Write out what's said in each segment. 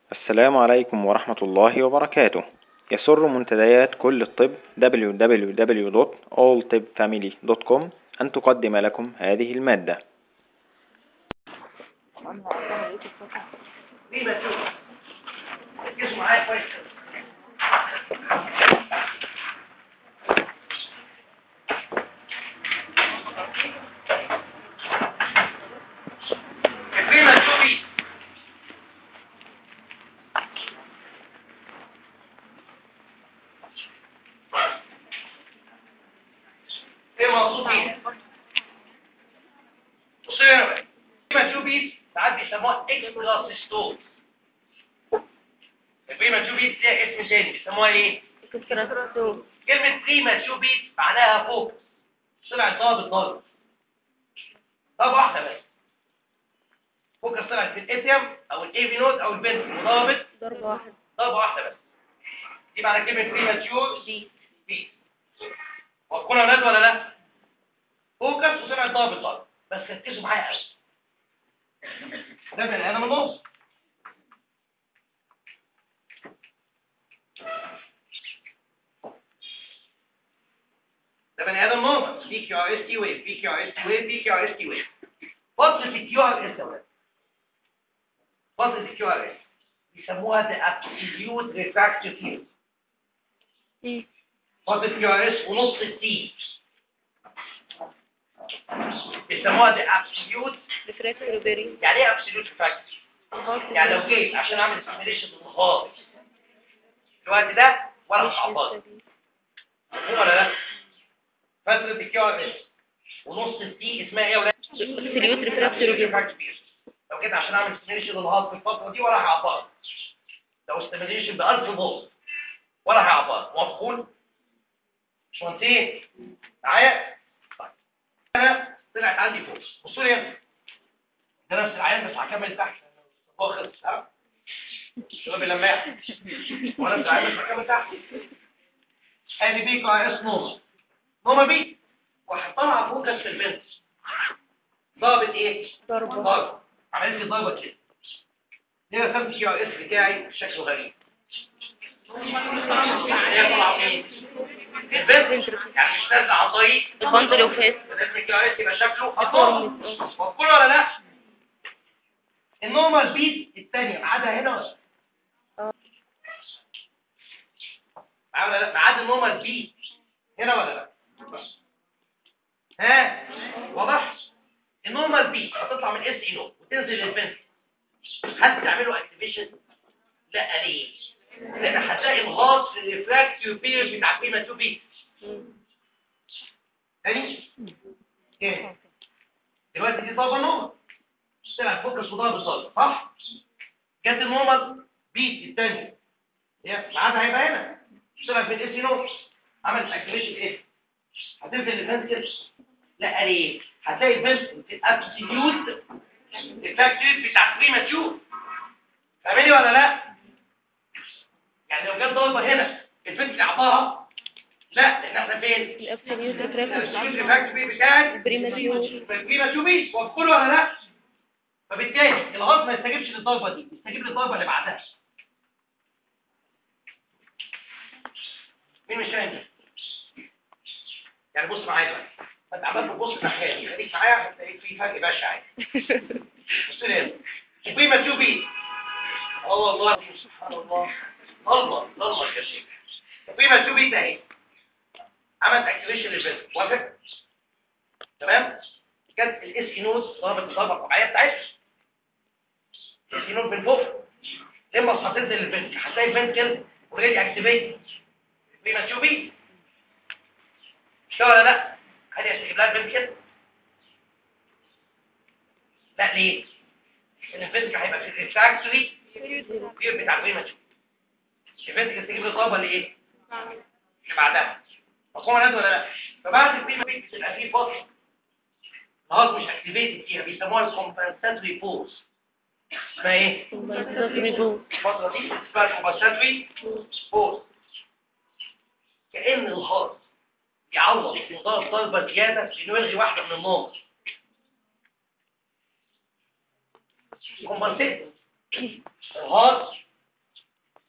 السلام عليكم ورحمة الله وبركاته يسر منتديات كل الطب www.alltibfamily.com أن تقدم لكم هذه المادة ايه مقصود بيها بصوا هنا بقى البريماتوبيس ساعات بيسموها اكستراسيستول البريماتوبيس ليها اسم تاني بيسموها ايه كلمة بريماتوبيس معناها فوق طلعت ضابط ضابط طب واحدة بس فوكس طلعت في الاتيم او الايفي نود او البنت مضابط ضربة واحدة ضربة واحدة بس دي معنى كلمة بريماتيور دي بيس وكنا اولاد ولا لا فوكس وسمع ضابط ضابط بس ركزوا معايا قوي ده بني ادم النص ده بني ادم نورمال بي كيو ار اس تي ويف بي كيو ار اس تي ويف بي كيو ار اس تي ويف فتره الكيو ار اس يا ولاد فتره الكيو ار اس بيسموها the absolute refractive field دي فترة كيو ار اس ونص التي بيسموها دي ابسوليوت ريفراكتوري بيري يعني ايه ابسوليوت فاكتور يعني لو جيت عشان اعمل سيميليشن بالخالص الوقت ده ولا هتعبط مفهوم ولا لا فترة الكيو ار اس ونص التي اسمها ايه يا ولاد ابسوليوت ريفراكتوري بيري فاكتور لو جيت عشان اعمل سيميليشن للهارت في الفترة دي ولا هعبط لو استيميليشن ب 1000 فولت ولا هعبط موافقون مش مهندسين معايا طيب انا طلعت عندي فوق بصوا لي هنا. ده نفس العيان بس هكمل تحت هو خلص ها شباب اللماح وانا نفس العيان بس هكمل تحت ادي بيك ار اس نوما نوما بي وهحطها فوكس في البنت ضابط ايه؟ ضربة ضرب عملت لي ضربه كده دي رسمت كيو ار اس بتاعي شكله غريب هي طالعه منين؟ البنت يعني مش نازله على الطريق البندل وفاس ولازم الكيو ار اس يبقى شكله اطول مفهوم ولا لا؟ النورمال بيت الثانيه معادها هنا ولا اه. معاه ولا لا؟ معاد النورمال بيت هنا ولا لا؟ ها واضح؟ النورمال بيت هتطلع من اس اي نو وتنزل للبنت هل تعملوا اكتيفيشن؟ لا ليه؟ لان هتلاقي الغاز في الريفراكتيف بيريود بتاع قيمه 2 بي تاني؟ تاني دلوقتي دي ضربه نورمال طلع فوكس وضرب صلب صح؟ جت النورمال بيت الثانيه هي ميعادها هيبقى هنا طلع في الاس نو عملت اكتيفيشن ايه؟ هتنزل البنت كده لا ليه؟ هتلاقي البنت في الابسوليوت الفاكتوري بتاع بريماتيور فاهماني ولا لا؟ يعني لو جت ضربه هنا البنت اللي عطاها لا لان احنا فين؟ الابسوليوت الابسوليوت ريفراكتوري الفاكتوري بتاعت البريماتيور البريماتيور بيس وكله ولا لا؟ فبالتالي الغاز ما يستجيبش للضربه دي يستجيب للضربه اللي بعدها مين مش فاهم ده؟ يعني بص معايا بقى انت عمال تبص ناحيه خليك معايا هتلاقي في فرق بشع يعني بص لي هنا البريماتيور بيس اه والله سبحان الله الله الله يا شيخ البريماتيور بيس اهي عملت اكتيفيشن للبنت وافق تمام كانت الاس اي نود ضربت الضربه الطبيعيه بتاعتها الاس اي نود من فوق لما هتنزل البنت هتلاقي البنت كده اوريدي اكتيفيت بريماتيور بي مش كده ولا لا؟ هل يستجيب لها البنت كده؟ لا ليه؟ لان البنت هيبقى في الريفراكتوري بير بتاع البريماتيور البنت تستجيب للضربه اللي ايه؟ اللي بعدها مفهوم ولا ولا لا؟ فبعد البريماتيور بتبقى فيه فتره الهارت مش اكتيفيتد فيها بيسموها الكومبنساتوري بوز اسمها ايه؟ ريفراكتوري بو الفترة دي اسمها الكومبنساتوري بوز كأن الهارت بيعوض في ضرب ضربة زيادة عشان يلغي واحدة من النار كومبنسيت الهارت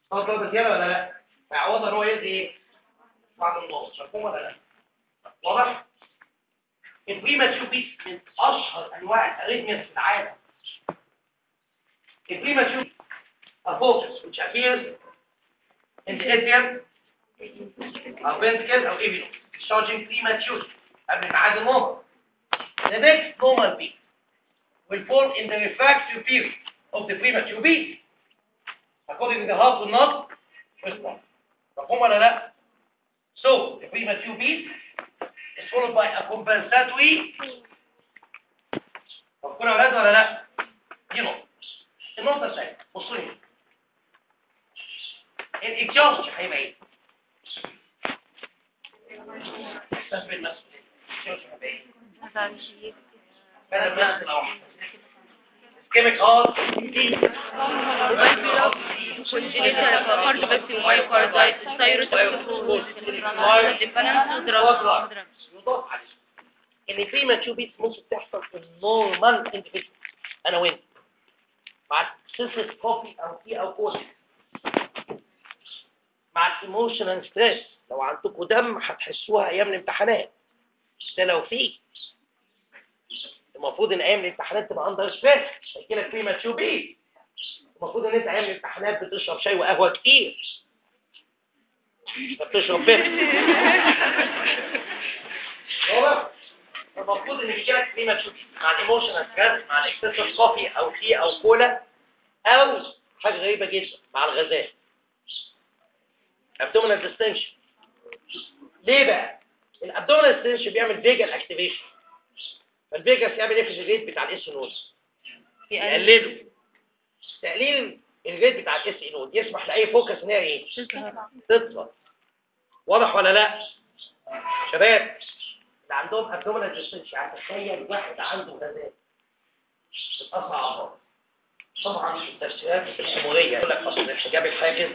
هو ضربة زيادة ولا لا؟ فيعوضها ان هو يدي ايه؟ بعد النص مفهوم ولا لا؟ واضح؟ البريماتيور بيت من اشهر انواع الاريثميا في العالم البريماتيور a focus which appears in the atrium أو ventricle أو avenue discharging prematurely قبل ميعاد النوم The next normal beat will fall in the refractory period of the premature beat according to the heart will not respond مفهوم ولا لا؟ So the premature beat is followed by a compensatory مفهوم يا ولاد ولا لا؟ دي نقطة النقطة الثانية بصوا لي الإكجاج هيبقى إيه؟ تسبب المسؤولية الإكجاج هيبقى إيه؟ كان الناس الأوحد كيميك هارت كارد بس مايوكاردايتس ثايرويد يضاف عليه ان بريماتشور بيتس ممكن تحصل في النورمال انديفيدوال انا وانت مع سلسله كوفي او تي او كولا مع الايموشنال ستريس لو عندكم دم هتحسوها ايام الامتحانات ده لو في المفروض ان ايام الامتحانات تبقى اندر ستريس هيجي لك بريماتشور بيت المفروض ان انت ايام الامتحانات بتشرب شاي وقهوه كتير بتشرب بيت واضح؟ المفروض ان يجي لك بريماتشور مع الايموشنال ستريس مع الاكسسيف كوفي او تي او كولا او حاجه غريبه جدا مع الغازات ابدومينال ديستنشن ليه بقى الابدومينال ديستنشن بيعمل فيجال اكتيفيشن فالفيجاس يعمل ايه في الريت بتاع الاس نود يقلله تقليل الريت بتاع الاس نود يسمح لاي فوكس ان هي ايه تطلع واضح ولا لا شباب اللي عندهم ابدومينال ديستنشن يعني تخيل واحد عنده غازات بتقطع عضلات طبعا التفسيرات السموريه يقول لك اصل الحجاب الحاجز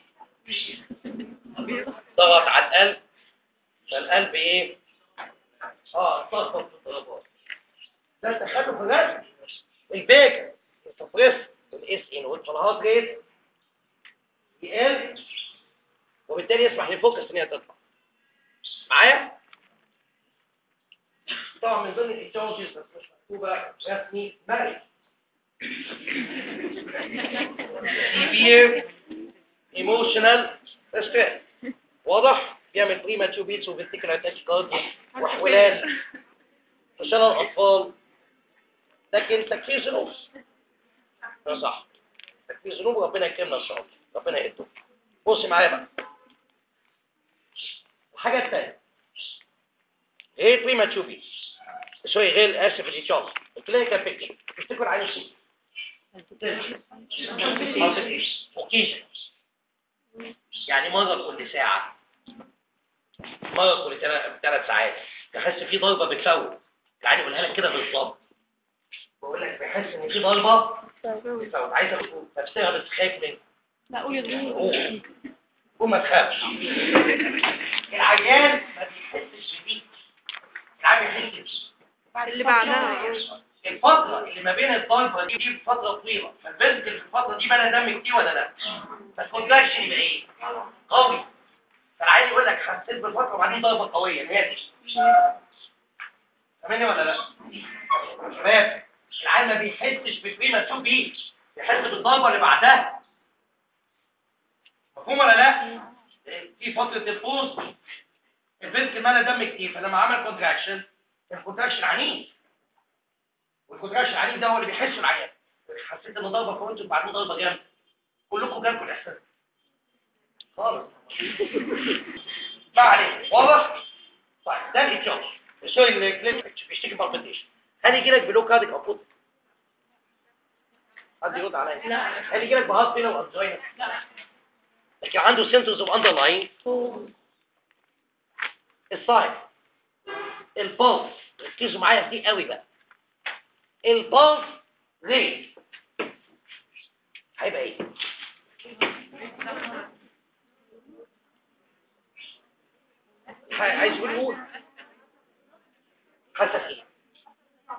ضغط على القلب فالقلب ايه اه اتلخبط في الضربات ده تخلف الرسم البيكر التفريس والاس ان والفلهات ريت يقل وبالتالي يسمح للفوكس ان هي تطلع معايا طبعا من ضمن التشارجز بس مش مكتوبه رسمي مرئي severe emotional stress واضح بيعمل بريماتشور بيتس وفينتيكولار تاكيكارديا وحولان فشل الاطفال لكن تكفير ذنوب ده صح تكفير ذنوب ربنا يكرمنا ان شاء الله ربنا يهده بص معايا بقى الحاجه الثانيه غير بريماتشور بيتس سوري غير اسف الاتشارج الكلينيكال بيكتشر تفتكر عن الشيء اوكيجن يعني مرة كل ساعة مرة كل ثلاث ساعات تحس في ضربة بتفوت يعني اقولها لك كده بالظبط بقول لك بحس ان في ضربة بتفوت عايز اقول تفسيرها بس خايف منك لا قول يا قوم قوم ما تخافش العيان ما بيحسش بدي العيان بيحسش اللي بعدها الفترة اللي ما بين الضربة دي دي فترة طويلة فالبنت في الفترة دي بقى دم كتير ولا لا؟ فالكونتراكشن يبقى ايه؟ قوي فالعيان يقول لك حسيت بالفترة وبعدين ضربة قوية اللي هي دي فاهمني ولا لا؟ شباب العيان ما بيحسش بفريما تو بي بيحس بالضربة اللي بعدها مفهوم ولا لا؟ في فترة البوز البنت مالها دم كتير فلما عمل كونتراكشن الكونتراكشن عنيف والكونتراكشن العنيف ده هو اللي بيحس العيان حسيت ان ضربه فوقت وبعدين ضربه جامده كلكم جالكم الاحساس خالص ما عليك واضح طيب ده الاتشارج سوري الكلينيك بيشتكي بالبيتيشن هل يجي لك بلو كارديك او فوت حد يرد عليا لا هل يجي لك بهارت فينا وانجينا لا لكن عنده سيمتومز اوف اندرلاين الساين البلس ركزوا معايا في دي قوي بقى البلس ريت هيبقى ايه ح- عايز يقول قول حاسس ايه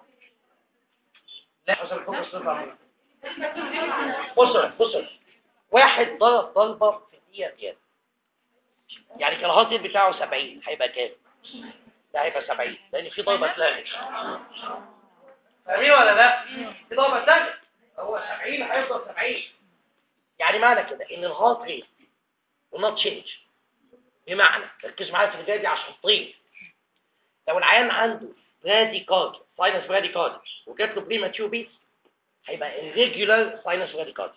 لا حسب الفوكس تطلع منه بص بص واحد ضرب ضربة في الدقيقة زيادة يعني كان الهارت ريت بتاعه 70 هيبقى كام؟ ده هيبقى 70 لأن في ضربة اتلغت فاهمين ولا لا؟ في ضربة اتلغت هو 70 هيفضل 70 يعني معنى كده إن الهارت ريت will not change بمعنى ركز معايا في الجايه دي عشان طيب لو العيان عنده برادي كارد ساينس برادي كارد وجات له بريماتيور بيت هيبقى irregular ساينس برادي كارد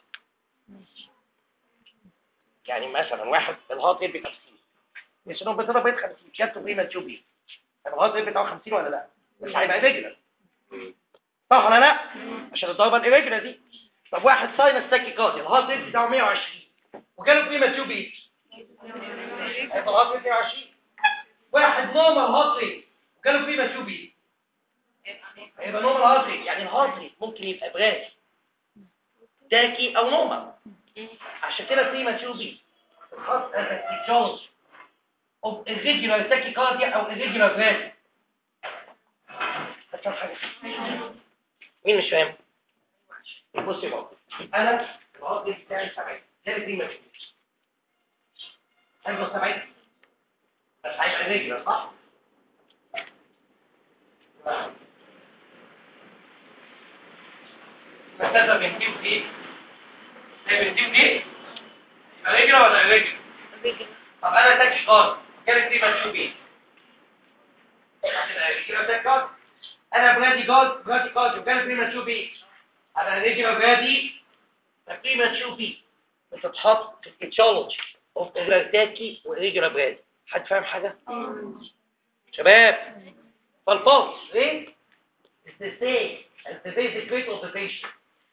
يعني مثلا واحد الهارت ريت ب 50 مش انه بتضرب بيت 50 جات له بريماتيور بيت طب الهارت ريت بتاعه 50 ولا لا؟ مش هيبقى irregular صح ولا لا؟ عشان الضربه الirregular دي طب واحد ساينس تاكي كارد الهارت ريت بتاعه 120 وجاله بريماتيور بيت هيبقى الهارت ريت 120 واحد نورمال هارت ريت وجاله فيه ماتيوبي هيبقى نورمال هارت ريت يعني الهارت ريت ممكن يبقى براسي تاكي او نورمال عشان كده في ماتيوبي الخاص الجوز of irregular tachycardia او irregular براسي هتفهم حاجه مين مش فاهم بص يا بابا انا الهارت ريت بتاعي 70 جالي فيه ماتيوبي هيبقى 70 بس هيبقى رجل صح؟ مسافة بين دي ودي هي بين دي ودي يبقى رجل ولا رجل؟ رجل طب انا تاكي غلط كانت دي مكتوبين انا برادي جولد برادي جولد وكان بريما تشوبي انا رجل برادي بريما تشوبي بتتحط في الاتشولوجي اوف تاكي وريجولا برادي حد فاهم حاجه شباب فالبulse ايه is the same as the basic rate of the patient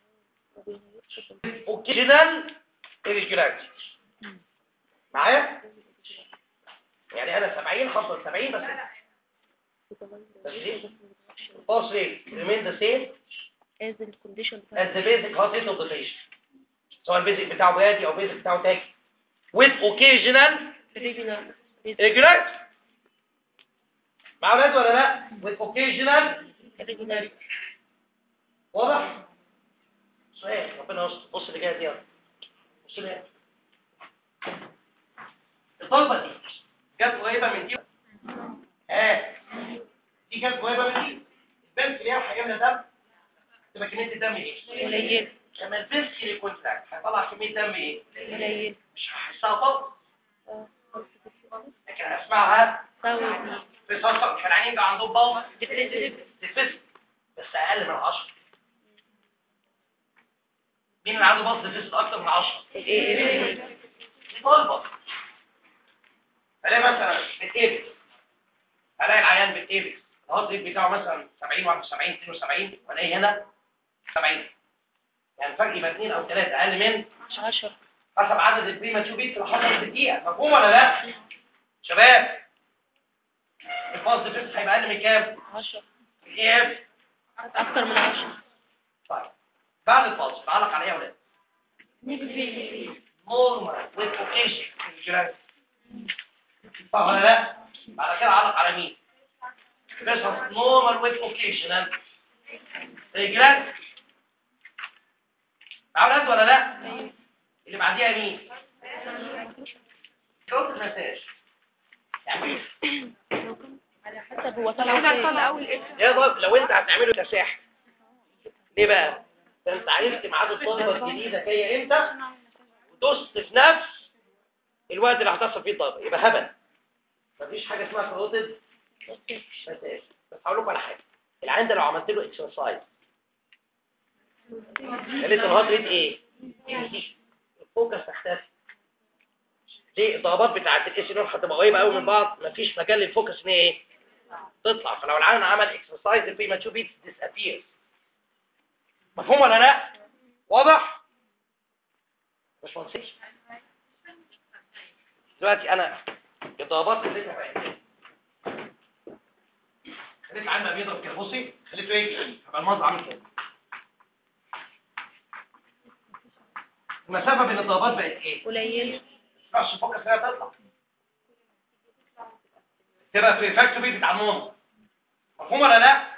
occasional irregularity معايا يعني انا 70 هفضل 70 بس بس ايه البulse rate remain the same as the condition as the basic heart rate of the patient سواء البيزك بتاعه بادي او البيزك بتاعه تاكي with occasional regular irregularity مع اولاد ولا لا with occasional regular واضح سؤال ربنا يستر بص اللي جايه دي يلا بص اللي جاية. الضربه دي جت قريبه من دي اه دي جت قريبه من دي البنت اللي هي هيملى دم تبقى كميه الدم ايه قليل لما البنت اللي كونتراكت هيطلع كميه دم ايه قليل مش هحسها خالص اه لكن هسمعها سوي في صوصه مش العينين بقى عندهم بوظ depressive ديفيس بس اقل من 10 مين اللي عنده بص ديفيس اكتر من 10 ايه دي طالبه الاقي مثلا بتقبل الاقي العيان بتقبل الهارت ريت بتاعه مثلا 70 71 72 والاقي هنا 70 يعني فرق يبقى 2 او 3 اقل من 10 حسب عدد البريماتيور بيت اللي حصل في الدقيقه مفهوم ولا لا شباب الباص ديفيس هيبقى اقل من كام 10 الاف اكتر من 10 طيب بعد الفاصل بعلق على ايه يا ولاد نيجاتيف نورمال with occasion صح ولا لا بعد كده علق على مين بس نورمال with occasional رجلات عملت ولا لا اللي بعديها مين شوط المساج يعني على حسب هو طلع اول اسم يا ضرب لو انت هتعمله تساح ليه بقى ده انت عرفت ميعاد الطلبه الجديده جايه امتى ودوست في نفس الوقت اللي هتحصل فيه الضربه يبقى هبل مفيش حاجه اسمها كروتد مساج بس هقول لكم على حاجه العين ده لو عملت له اكسرسايز خليت الهارت ريت ايه الفوكس تختفي ليه الضربات بتاعت الاسينول هتبقى قريبه قوي من بعض مفيش مجال للفوكس ان هي ايه تطلع فلو العين عمل اكسرسايز البريماتور بيتس ديسابيرز مفهوم ولا لا واضح مش منسيش دلوقتي انا الضربات اللي انت بقى خليت العين بقى بيضرب كده بصي خليته ايه يبقى المنظر عامل كده المسافه بين الضربات بقت ايه قليل مش الفوكس انها تطلع تبقى في فاكتوري بتاع النوم مفهوم ولا لا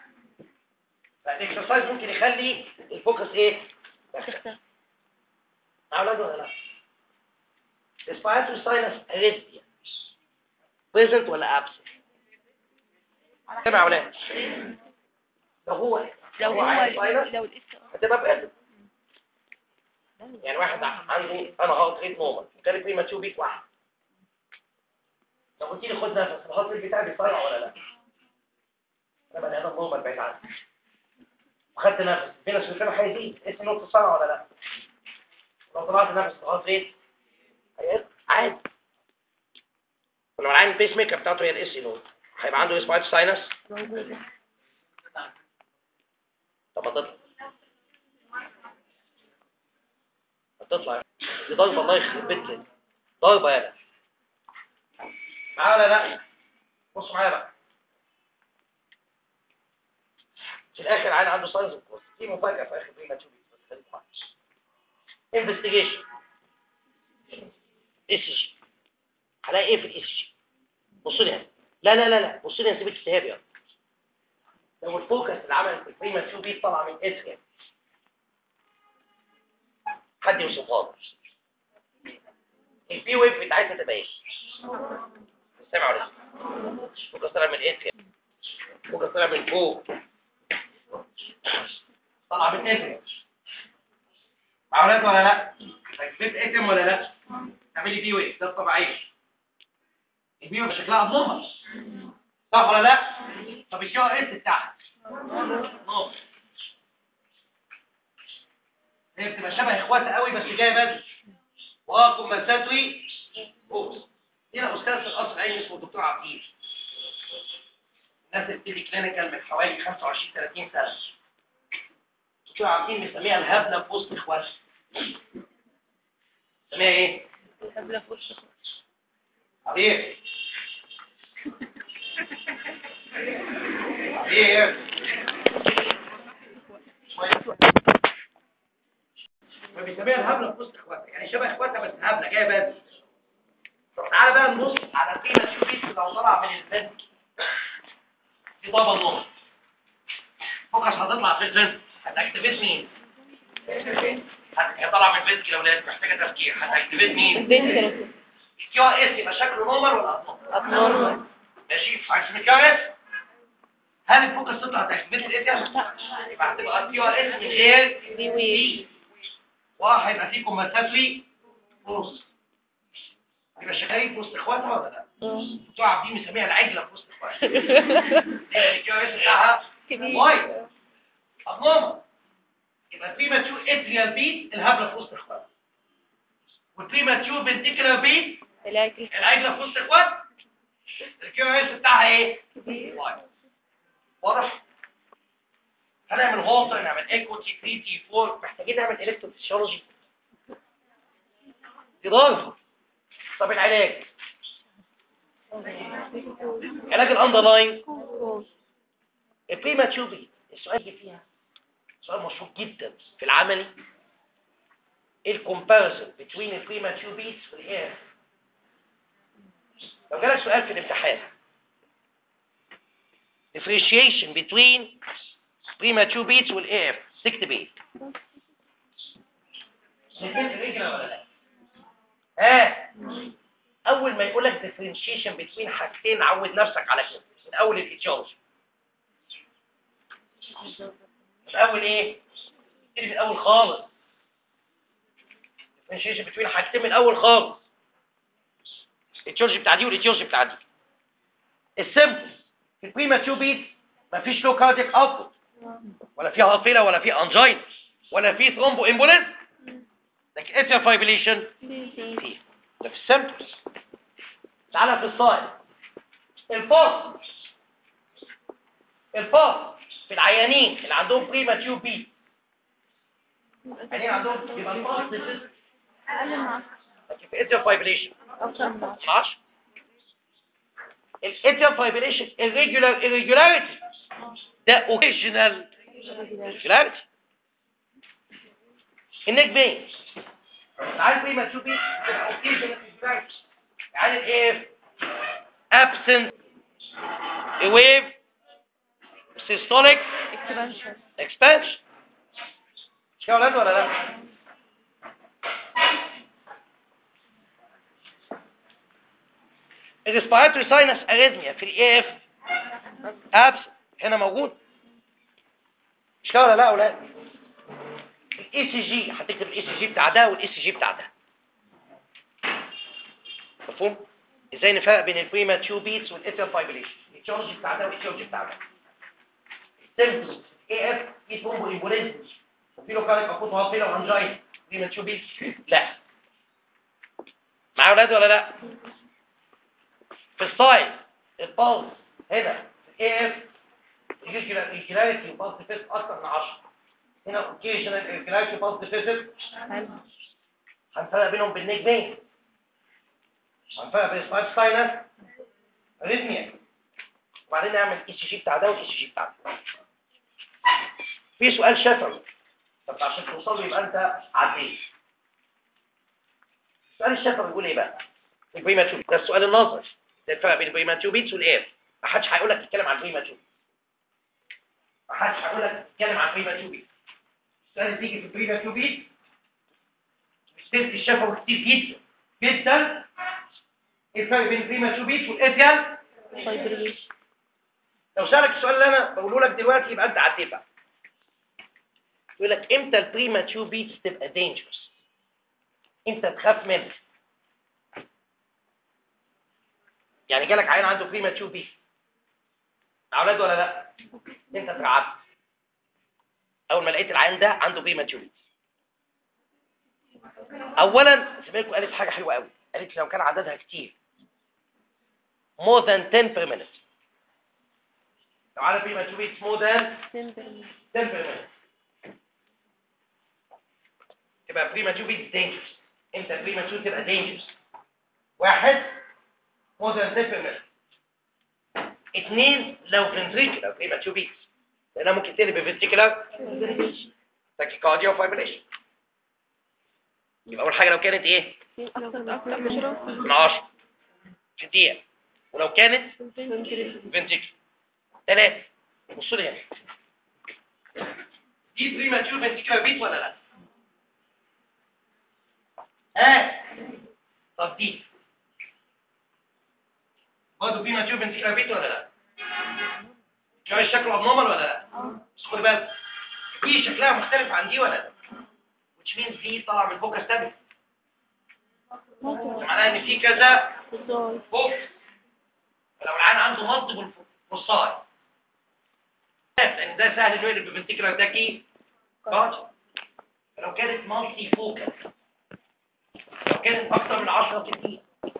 فالاكسرسايز ممكن يخلي الفوكس ايه تختار مع اولاد ولا لا respiratory sinus arrhythmia present ولا absent سمع يا ولاد لو هو لو هو عايز sinus لو الاس هتبقى present يعني واحد عنده انا هارت ريت نورمال وكان بريماتيور بيك واحد لو قلت لي خد نفس الهارت ريت بتاعي بيصيع ولا لا انا بني ادم نورمال بعيد عنك وخدت نفس بين السلفين هيزيد اسم نقطه صنع ولا لا لو طلعت نفس الهارت ريت هيقل عادي ولو العين البيس ميكر بتاعته هي الاس نوت هيبقى عنده اسبايت ساينس موجودة طب ما تطلع ما تطلع دي ضربه الله يخرب بيت كده ضربه يالا معايا ولا لا بصوا معايا بقى في الاخر عين عنده ساينس اوف في مفاجاه في اخر بريما تشوفي بس خليك معايا انفستيجيشن اس جي هلاقي ايه في الاس جي بصوا لي هنا لا لا لا لا بصوا لي انا سيبك اجتهاد يلا لو الفوكس اللي عمل في البريما تشوفي طالع من اس كام حد يوصفها لي البي ويف بتاعتها تبقى ايه سامع ولا لا فوكس طالع من اس كام فوكس طالع من فوق طالع من اس مع اولاد ولا لا ركبت اتم ولا لا تعملي بي ويف ده الطبيعي البي ويف شكلها ابنورمال صح ولا لا طب الكيو اس بتاعها نور هي بتبقى شبه اخواتها قوي بس جايه بدري واقم مساتوي اوبس هنا استاذ في القصر العيني اسمه دكتور عبدين الناس اللي بتدي كلينيكال من حوالي 25 30 سنه دكتور عبدين مسميها الهبله في وسط اخواتها مسميها ايه؟ الهبلة في وش عبير عبير فبيسميها الهبله في وسط اخواتها يعني شبه اخواتها بس هبله جايه بدري طب تعالى بقى نبص على قيمه شوفيس لو طلع من الفن في طابه نور فوكس هتطلع في الفن هتاكتيفيت مين؟ هتطلع من الفيسك لو لازم محتاجه تفكير هتاكتيفيت مين؟ الفنترال الكيو اس يبقى شكله نورمال ولا ابنورمال؟ ابنورمال ماشي عارف الكيو اس هل الفوكس تطلع تاكتيفيت الاس يبقى هتبقى الكيو اس من غير دي ويف واحد هيبقى فيه كومباتبلي نص يبقى شغالين في وسط اخواتها ولا لا؟ بتوع عابدين مسميها العجله في وسط اخواتها هي الكيو اس بتاعها كبير وايد ابنورمال يبقى البريماتيور اتريال بيت الهبله في وسط اخواتها والبريماتيور فنتيكولار بيت العجل العجله في وسط اخواتها الكيو اس بتاعها ايه؟ كبير وايد واضح؟ هنعمل هولتر نعمل ايكو تي 3 تي 4 محتاجين نعمل الكتروفيسيولوجي دي ضربه طب العلاج علاج الاندرلاين البريماتيور بيت السؤال اللي فيها سؤال مشهور جدا في العملي ايه الكومباريسون بين البريماتيور بيتس والاير لو جالك سؤال في الامتحان differentiation between premature beats والاف تكتب ايه ها اول ما يقول لك differentiation between حاجتين عود نفسك على كده من اول الاتيولوجي من اول ايه تيجي في الاول خالص differentiation between حاجتين من الاول خالص الاتيولوجي بتاع دي والاتيولوجي بتاع دي السيمبل في البريماتيور بيت مفيش لو كاردياك اوتبوت ولا في هارت ولا في انجين ولا في ثرومبو امبوليزم لكن اتيا فايبريشن فيه ده في السيمبتومز تعالى في الصائل الفاصل الفاصل في العيانين اللي عندهم بريماتيور بيت العيانين عندهم يبقى الفاصل اقل من لكن في اتيا فايبريشن اكتر من 10 12 الاتيال فايبريشن irregular irregularity ده occasional irregularity النيك بين عارف ايه ما تشوفي occasional irregularity يعني الايه absent a wave systolic اكسبانشن expansion مش كده يا ولاد ولا لا الريسبيراتوري ساينس اريزميا في الاي اف ابس هنا موجود مش كده ولا لا يا اولاد الاي سي جي هتكتب الاي سي جي بتاع ده والاي سي جي بتاع ده مفهوم ازاي نفرق بين البريماتيور بيتس والاتريال فايبريشن التشارج بتاع ده والتشارج بتاع ده سيمبتومز اي اف في ثرومبو امبوليزم وفي لوكاليك اكوت وهابيلا وانجاين بريماتيور بيتس لا معايا اولاد ولا لا في السايد البلس هنا في اي اف الكلاريتي والبلس ديفيسيت اكتر من 10 هنا اوكيجنال الكلاريتي والبلس ديفيسيت هنفرق بينهم بالنجمين هنفرق بين سبايس ساينس اريثميا وبعدين نعمل اي سي جي بتاع ده والاي سي جي بتاع ده في سؤال شفوي طب عشان توصل له يبقى انت عديت السؤال الشفوي بيقول ايه بقى البريماتور ده السؤال النظري ده الفرق بين البريماتور بيتس والاير ما حدش هيقول لك تتكلم عن البريماتور ما حدش هيقول لك تتكلم عن البريماتور بيت السؤال اللي تيجي في البريماتور بيت بتدي الشفوي كتير جدا جدا ايه الفرق بين البريماتور بيت والاتيال فايبريشن لو سألك السؤال اللي انا بقوله لك دلوقتي يبقى انت عديت بقى يقول لك امتى البريماتور بيتس تبقى دينجرس امتى تخاف منها يعني جالك عيان عنده بريماتور بيت اولاد ولا لا انت اترعبت اول ما لقيت العيان ده عنده بريماتور بيت اولا زميلكم قالت حاجه حلوه قوي قالت لو كان عددها كتير more than 10 per minute لو عدد بريماتور بيتس more than 10 per minute تبقى بريماتور بيتس dangerous امتى بريماتور تبقى dangerous واحد more than 10 per minute اثنين لو ventricular بريماتور بيتس لانها ممكن تقلب ventricular تاكيكارديا وفايبريشن يبقى اول حاجه لو كانت ايه من 10 في الدقيقه ولو كانت فنتيكل ثلاثة بصوا لي هنا دي بريماتيور فنتيكلر بيت ولا لا؟ ها طب دي برضه بريماتيور فنتيكلر بيت ولا لا؟ جاي شكله ابنورمال ولا لا؟ بس خد بالك دي شكلها مختلف عن دي ولا لا؟ which means دي طالعه من فوق ستابل معناها ان في كذا فوق لو العين عنده مالتيبل فصائل لان ده سهل انه يقلب بفنتيكولار ده كي كارد لو كانت مالتي فوكال لو كانت اكتر من 10 60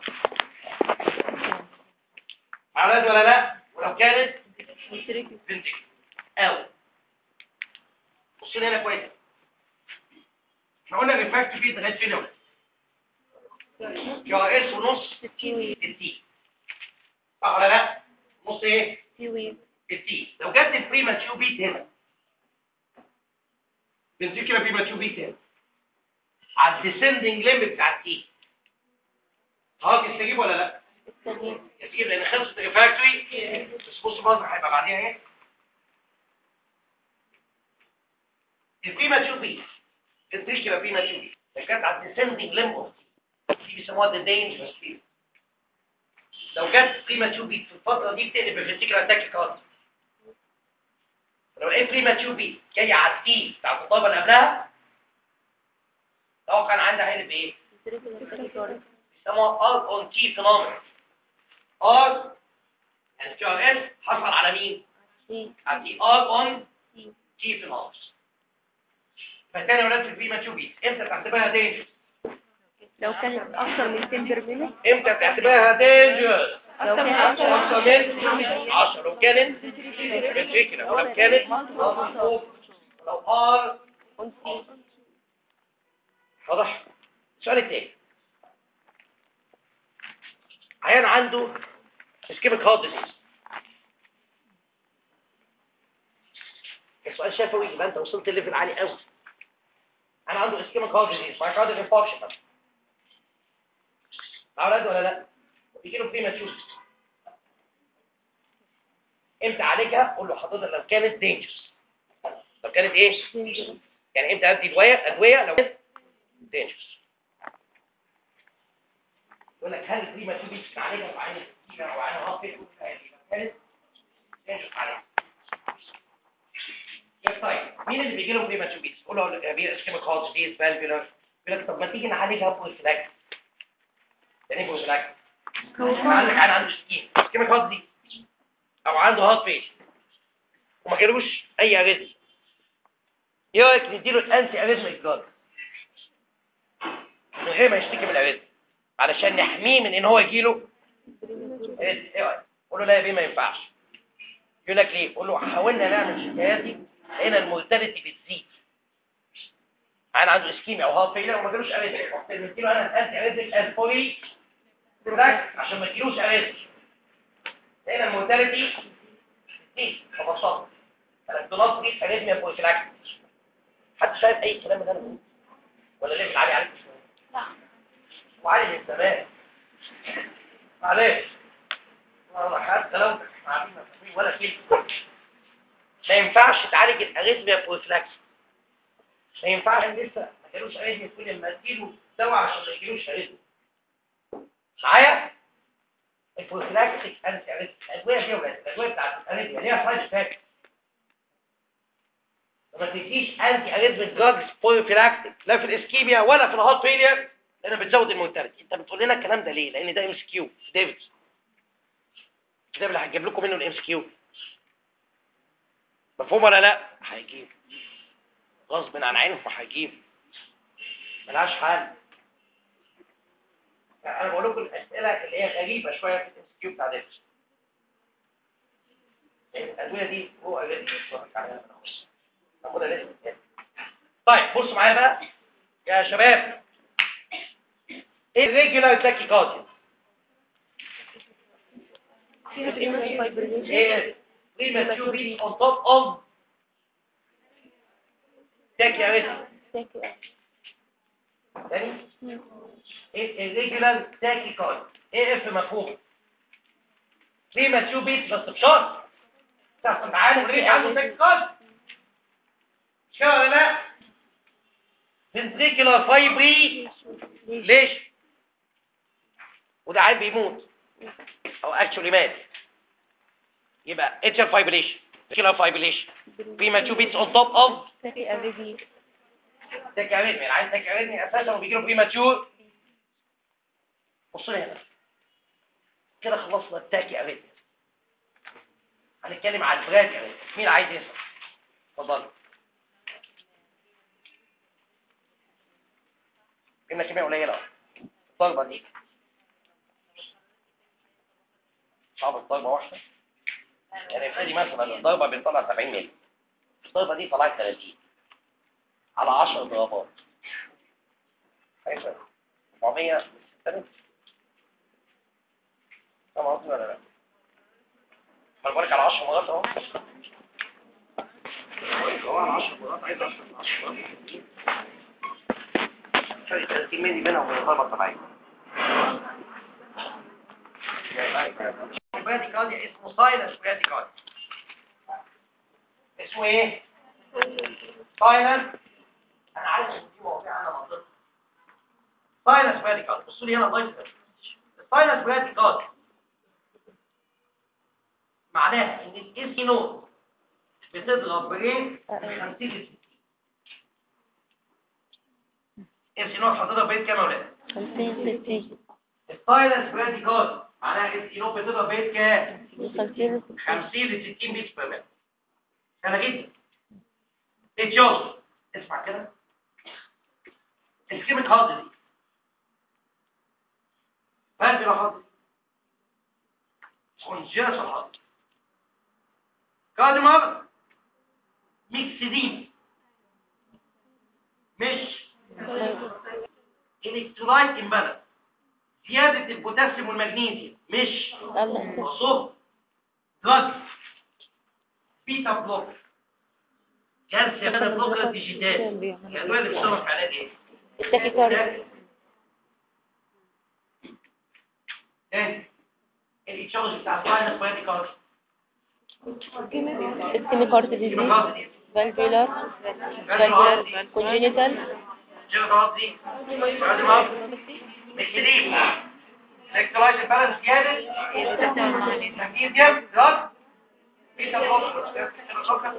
عرض ولا لا ولو كانت فنتيكولار او بص لي هنا كويس احنا قلنا الريفراكت فيه لغايه فين يا ولاد؟ جرى اس ونص 60 صح ولا لا نص ايه التي لو جت البريماتيو بيت هنا فنتيكولا بريماتيو بيت هنا على الديسندنج ليمب بتاع التي خلاص يستجيب ولا لا يستجيب لان خلصت الريفراكتوري بس بص المنظر هيبقى بعديها ايه البريماتيو بيت فنتيكولا بريماتيو بيت لو جت على الديسندنج ليمب اوف دي بيسموها ذا دينجرس فيل لو جت بريماتيور بيت في الفترة دي بتقلب الفنتيكولار اتاك كارد لو لقيت بريماتيور بيت جاي على التي بتاع الخطابة اللي قبلها لو كان عندها هيقلب ايه؟ بيسموها ار اون تي فينومينا ار يعني تي ار اس حصل على مين؟ على تي ار اون تي فينومينا فالتاني يا ولاد في البريماتيور بيت امتى تعتبرها دينجرس؟ لو كانت أكثر من 10 برميل امتى تعتبرها دينجرس؟ لو كانت أكثر أكثر من 10 لو كانت فنتريكولا ولو كانت لو ار واضح السؤال التاني عيان عنده اسكيميك هارت ديزيز السؤال شفوي يبقى انت وصلت ليفل عالي قوي انا عنده اسكيميك هارت ديزيز مايكارديال انفاركشن اولاد ولا لا يجي له بريماتيور امتى عالجها قول له حضرتك لو كانت دينجرس لو كانت ايه يعني امتى ادي ادويه ادويه لو كانت دينجرس يقول لك هل البريما تو بيتس عليها في عين السكينة او عين هافل كانت نشوف عليها يا طيب مين اللي بيجي له بريما تو بيتس قول له بير اسكيميك هارت ديز فالفيولار يقول لك طب ما تيجي نعالجها بروفلاكس يعني ايه بروفلاكس عندك عين عنده سكين اسكيميك هارت دي او عنده هارت بيش وما جالوش اي اريثميا ايه رايك نديله الانتي اريثميك دراج من غير ما يشتكي من الاريثميا علشان نحميه من ان هو يجيله ايه رايك قول له لا يا بيه ما ينفعش يقول لك ليه قول له حاولنا نعمل شكاياتي لقينا المورتاليتي بتزيد انا عنده اسكيميا او هارت فيلر وما جالوش اريثميا رحت مديله انا الانتي اريثميك الفوري بروفلاكس عشان ما يجيلوش اريثميا لقينا المورتاليتي بتزيد ببساطه الاختلاط دي اريثميا بروفلاكس حد شايف اي كلام من ده أنا بقوله؟ ولا ليه عالي عليك شويه لا وعلي من زمان معلش والله حتى لو عارفين ولا كلمه ما ينفعش تعالج الاريثميا بروفلاكس ما ينفعش لسه ما جالوش اريثميا تقول لما اديله دواء عشان ما يجيلوش اريثميا معايا البروفلاكسيك انتي اريثميا الادويه دي يا ولاد الادويه بتاعت الاريثميا ليها سايد افكت ما تديش انتي اريثميك دراجز بروفلاكتيك لا في الاسكيميا ولا في الهارت فيلير لان بتزود المورتاليتي انت بتقول لنا الكلام ده ليه لان ده ام اس كيو ديفيد الكتاب اللي هجيب لكم منه الام اس كيو مفهوم ولا لا هيجيب غصب عن عينه هيجيب ملهاش حل يعني انا بقول لكم الاسئله اللي هي غريبه شويه في الام اس كيو بتاع ديفيد الادويه دي هو الذي يشتغل عليها ناخدها لازم تاني. طيب بصوا معايا بقى يا شباب ايه الريجولار تاكيكارديا فيها بريماتور فايبريليشن ايه premature beat on top of tachyarrhythmia تاني ايه الريجولار تاكيكارديا ايه اف مفهوم premature beat بس بشرط تحت تعالوا ليه عنده تاكيكارديا مش كده ولا لا ventricular fibri ليش وده عيل بيموت او اكشولي مات يبقى اتشر فايبريشن ventricular fibrillation premature beats on top of تاكي افيدي تكاريزمي العيل تكاريزمي اساسا وبيجيله بريماتشور بص لي هنا كده خلصنا التاكي اريتمي هنتكلم على البراكي اريتمي مين عايز يسمع اتفضل قيمة كمية قليلة الضربة دي صعب الضربة واحدة يعني افرضي مثلا الضربة بنطلع 70 مللي الضربة دي طلعت 30 على 10 ضربات هيفرق 400 سنة فاهم قصدي ولا لا؟ ما انا بقولك على 10 مرات اهو بقولك اهو على 10 مرات عايز 10 10 مرات فرق 30 مللي بينها وبين الضربة الطبيعية براديكارديا اسمه سايلنس براديكارديا اسمه ايه؟ سايلنس انا عارف ان دي مواضيع انا منطقي سايلنس براديكارديا بصوا لي هنا الله يسلمك السايلنس براديكارديا معناها ان الاس نوت بتضرب برين من 50 ل 60 اس نوت هتضرب برين كام يا ولاد؟ 50 60 السايلنس براديكارديا معناها اس نوت بتضرب برين كام؟ 50 50 ل 60 بيتس بير مينت سهله جدا اتجوز اسمع كده الكيميك هارد دي فالفيلا هارد كونجنس هارد كادمر ميكسدين مش الكترولايت امبالانس زياده البوتاسيوم والمغنيسيوم مش صب دراج بيتا بلوك كالسيوم بيتا بلوك ديجيتال الادويه اللي بتشتغل في علاج ايه؟ التاكيكارديا تاني الاتشارج بتاع الفاينل بارتيكلز السيميكارد ديزيز فالفيلر فالفيلر كونجينيتال جيرارد دي جيرارد مكسدين البالانس زياده مغنيسيوم دراج ايه الفوسفورس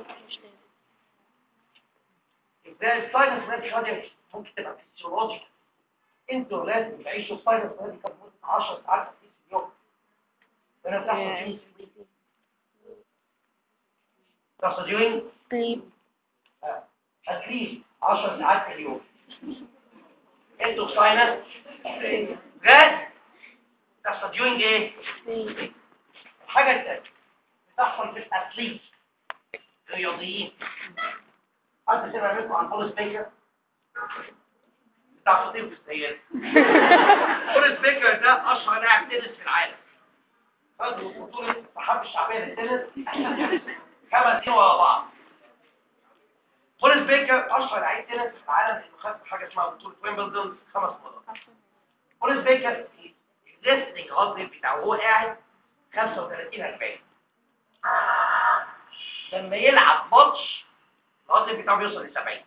ازاي الساينس مادي شويه ممكن تبقى فيسيولوجي انتوا لازم تعيشوا الساينس مادي لمده 10 ساعات في اليوم هنا بتحصل فيه بتحصل during sleep اتليست 10 ساعات في اليوم انتوا ساينس غاز بتحصل during ايه؟ sleep الحاجة الثانية بتحصل في الأثليت الرياضيين حد سمع منكم عن بوليس بيكر بتاع خطيب السيارة بوليس بيكر ده أشهر لاعب تنس في العالم خد بطولة الصحافة الشعبية للتنس خمس سنين ورا بعض بوليس بيكر أشهر لعيب تنس في العالم اللي خد حاجة اسمها بطولة ويمبلدون خمس مرات بوليس بيكر الليستنج هارد بتاعه وهو قاعد 35 40 لما يلعب ماتش الهارد بتاعه بيوصل ل 70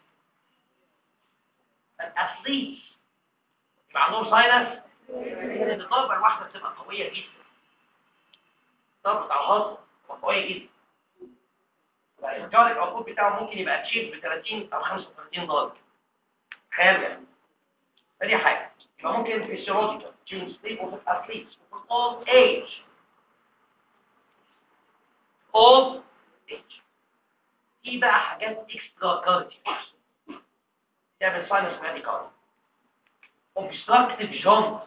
الاثليت يبقى عندهم ساينس ان الضربه الواحده بتبقى قويه جدا الضربه بتاع الهارد بتبقى قويه جدا الجارك اوتبوت بتاعه ممكن يبقى تشيب ب 30 او 35 ضربه تخيل يعني فدي حاجه يبقى ممكن فيسيولوجيكال تيون سليب اوف الاثليتس اوف اول ايج old age في بقى حاجات اكسترا كارديو تعمل ساينس مادي كارديو obstructive joint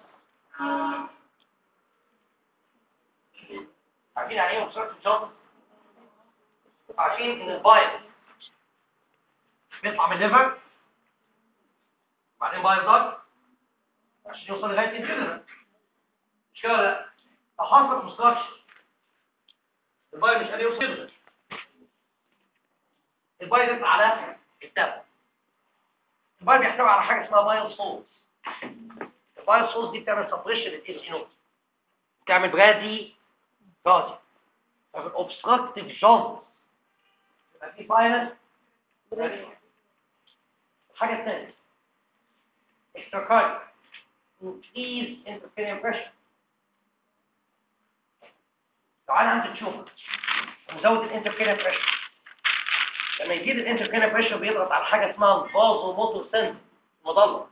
عارفين يعني ايه obstructive joint عارفين ان البايل بيطلع من الليفر بعدين بايل ضغط عشان يوصل لغايه الجنرال مش كده لا فحصل obstruction البايل مش قادر يوصل له البايل يطلع على الدم البايل بيحتوي على حاجه اسمها بايل سولز البايل سولز دي بتعمل سبريشن للانسينوز بتعمل برادي رادي ففي الاوبستراكتيف جونز يبقى في بايلس الحاجه الثانيه اكستراكارديو increase intracranial pressure لو انا عندي تشوفر ومزود الانتركينال بريشر لما يزيد الانتركينال بريشر بيضغط على حاجه اسمها الفازو موتور سنس مضله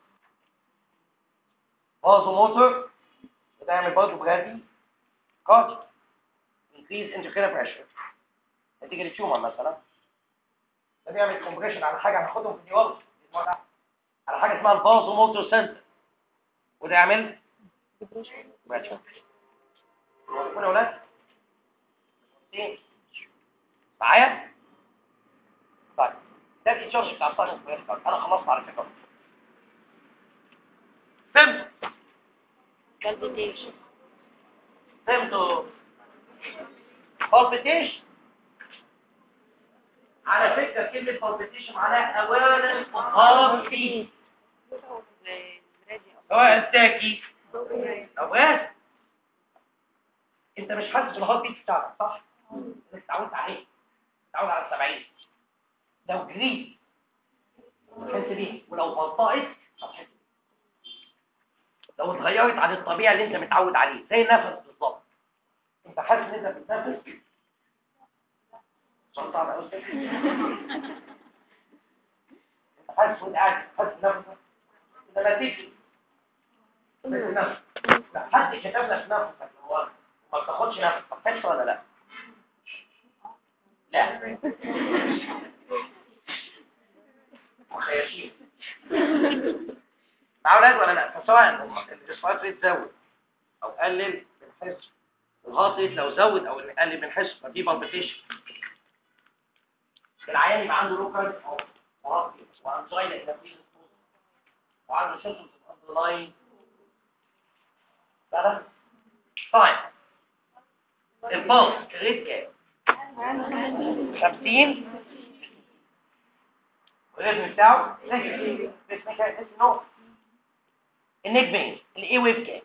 فازو موتور بتعمل برضه برادي كارديو increase intracranial pressure نتيجه للتيومر مثلا ده بيعمل كومبريشن على حاجه هناخدهم في النيورولوجي على حاجه اسمها الفازو موتور سنس وده يعمل برادي واقفين يا ولاد ايه معايا طيب ده التشارج بتاع الطاقه انا خلصت على فكره فهمت palpitation فهمتوا بالبيتيشن على فكره كلمه بالبيتيشن معناها awareness of heart beat سواء التاكي او غاز انت مش حاسس بالهارت بيت بتاعك صح انت اتعودت عليه اتعود على السبعين لو جريت هتحس بيه ولو بطأت هتحس بيه لو اتغيرت عن الطبيعي اللي انت متعود عليه زي النفس بالظبط انت حاسس ان انت بتتنفس صوت صعب قوي انت حاسس وانت قاعد حاسس نفسك انت ما تيجي نفس لا حد كتب لك نفسك هو ما بتاخدش نفس ما بتحسش ولا لا لا مخيشين مع اولاد ولا لا فسواء الاسفار يتزود او قلل بنحس الهارت ريت لو زود او قلل بنحس فدي بالبيتيشن العيان يبقى عنده لوكال او هارت وانزاينا انفيز وعنده شوشن اندرلاين ده طيب البلس ريت كام 50 الريتم بتاعه النيك بين الاي ويف كام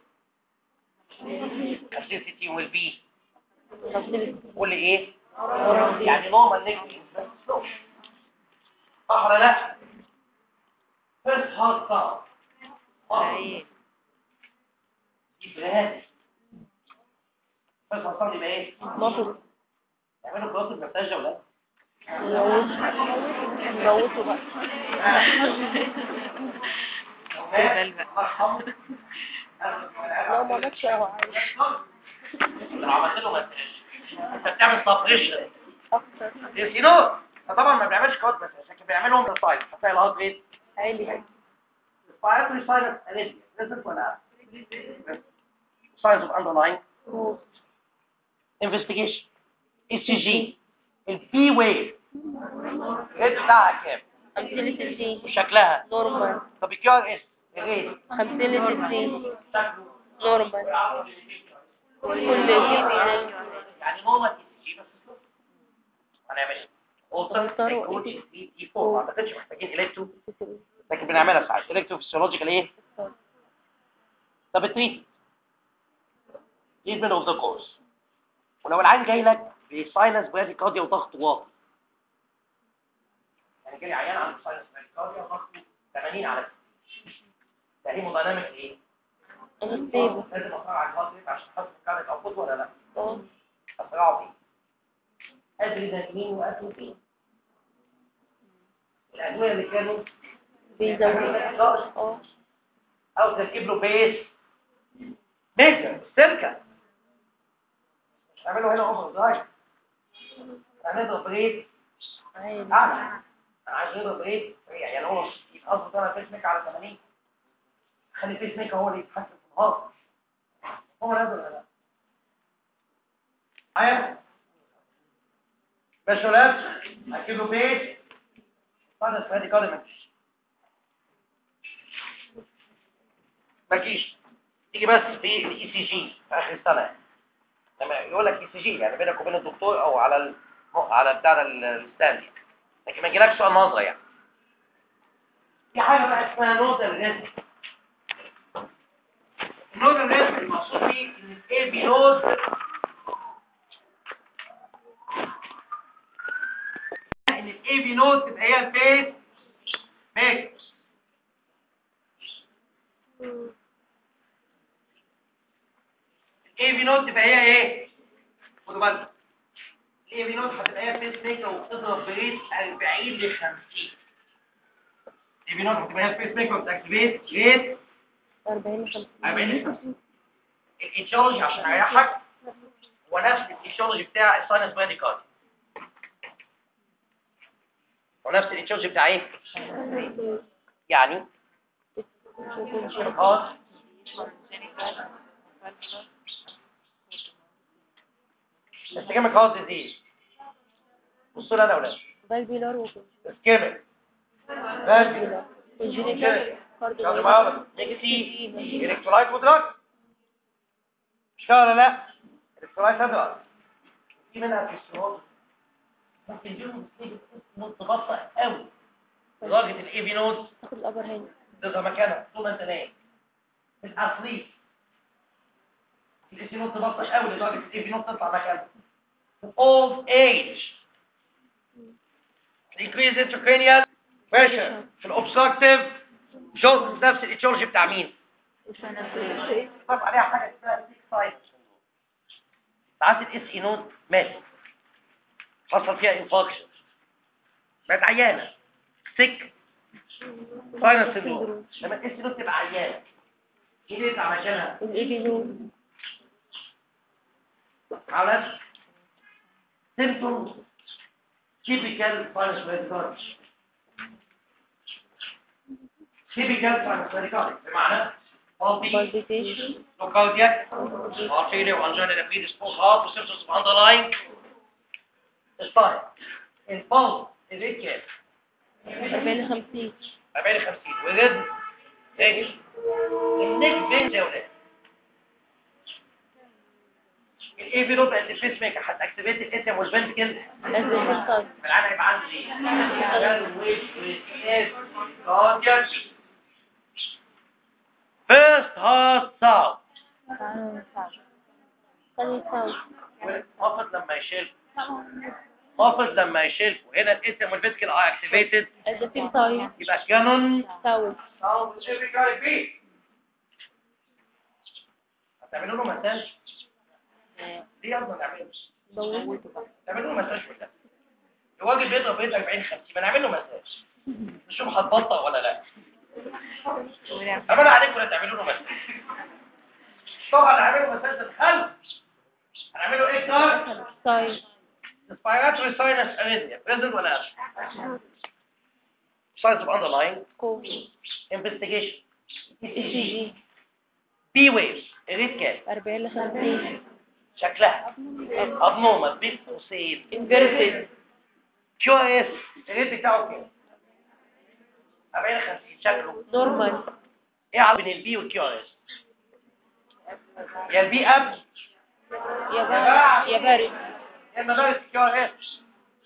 50 60 والبي قول لي ايه يعني نورمال نيك بين بس سلو صح ولا لا فيرست هارد ساوند يبقى بس الصوت يبقى ايه مطر يعملوا كراسة مساجة ولا نموته بقى لو ما جاتش اهو عايز لو عملت له مساج انت بتعمل سبريشن اكتر السينور فطبعا ما بيعملش كود مساج لكن بيعملهم بالسايد هتلاقي الهارت ريت عالي respiratory sinus arrhythmia listen ولا signs of underlying هو investigation ECG البي ويف الريت بتاعها كام خمسين لستين وشكلها نورمال طب الكيو ار اس الريت خمسين لستين نورمال كل شيء يعني نورمال اي سي جي بس هنعمل ايه؟ بنختاروا اوتر إيه؟ دي دي 4 ما اعتقدش محتاجين الكترو لكن بنعملها ساعات الكترو فيسيولوجيكال ايه؟ طب التريت تريتمنت اوف ذا كورس ولو العين جاي لك بساينس براديكارديا وضغط واطي يعني جالي عيان عنده ساينس براديكارديا وضغطه 80 على 60 ده هيمودايناميك ايه؟ انستيبل لازم اقرا على الهارت ريت عشان احط كارت او خد ولا لا؟ اه اسرعه فيه ادرينالين واتروفين الادويه اللي كانوا بيزود اه او تركب له بيس ميجر سيركا مش هعمله هنا اوفر درايف هنضرب ريت عالي اعلى انا عايز نضرب ريت يعني هو يتقصد انا فيس ميك على 80 خلي فيس ميك هو اللي يتحسن في الهارت هو نازل ولا لا معايا بس ولاد هجيب له بيت بعد الفادي كاري مفيش مفيش تيجي بس في الاي سي جي في اخر السنه لما يقول لك اي سي جي يعني بينك وبين الدكتور او على ال... على بتاع ال- الستاند لكن ما يجيلكش سؤال نظري يعني في حاجه بقى اسمها نوتال ريسك النوتال ريسك المقصود بيه ان الاي بي نود ان الاي بي نود تبقى هي البيت ميك الاي بي نود تبقى هي ايه خدوا بالكم الاي بي نود هتبقى هي البيس ميكر وبتضرب بريت 40 ل 50 الاي بي نود هتبقى هي البيس ميكر وبتاكتيفيت ريت 40 50 40 ل 50 الايتيولوجي عشان اريحك هو نفس الايتيولوجي بتاع الساينس باديكارد هو نفس الايتيولوجي بتاع ايه يعني هارت اسكيميك هارت ديزيز بصوا لي انا يا اولاد بالبيلار وكل اسكيميك فالفي الجينيكال شغل معاهم نيجاتيف الكترولايت ودراج مش كده ولا لا الكترولايت ودراج في منها في السيروز ممكن يجيهم نص بطة قوي لدرجة الاي بي نود تاخد الابر هنا تظهر مكانها طول ما انت نايم في الاصلي الاي بي نود تبطش قوي لدرجة الاي بي نود تطلع مكانها في old age increase intracranial pressure في الاوبستراكتيف جونز نفس الايتيولوجي بتاع مين؟ طب عليها حاجه اسمها سيك سايد ساعات الاس اي نود مات حصل فيها انفاكشن بقت عيانه سيك ساينس سيندروم لما الاس اي نود تبقى عيانه ايه اللي يطلع مكانها؟ الايبينول على symptoms typical sinus radiculus typical sinus radiculus بمعنى faulty بالبيتيشن no cardiac heart failure angina that predispose heart with symptoms of underlying spine in pulse is it كام؟ 40 50 40 50 وريد ايش؟ النك بين يا ولاد الاي في نوت الفيس ميكر هتاكتيفيت الاسم والفنتكل لازم تختار العين هيبقى عندي ايه؟ فيرست هارت ساوند خلي يساوي خافض لما يشيل خافض لما يشيل هنا الاسم والفنتكل ار اكتيفيتد at the same time يبقى كانون ساوي ساوند شيفيكال بي هتعملوا له مساج ليه يلا نعمله بوظته بقى نعمل له مساج ولا لا الراجل بيضرب بيضرب 40 50 ما نعمل له مساج نشوف هتبطأ ولا لا أمانة عليكم لا تعملوا له مساج طبعا هنعمله مساج الخلف هنعمله ايه كار طيب respiratory sinus arrhythmia present ولا absent signs of underlying كوفي investigation اي سي جي B waves الريت كام 40 ل 50 شكلها abnormal بين قوسين انفيرتد كيو اس الريت بتاعه كام 40 50 شكله نورمال ايه علاقه بين البي والكيو اس يا البي اب يا بارد يا بارد يا مدارس كيو اس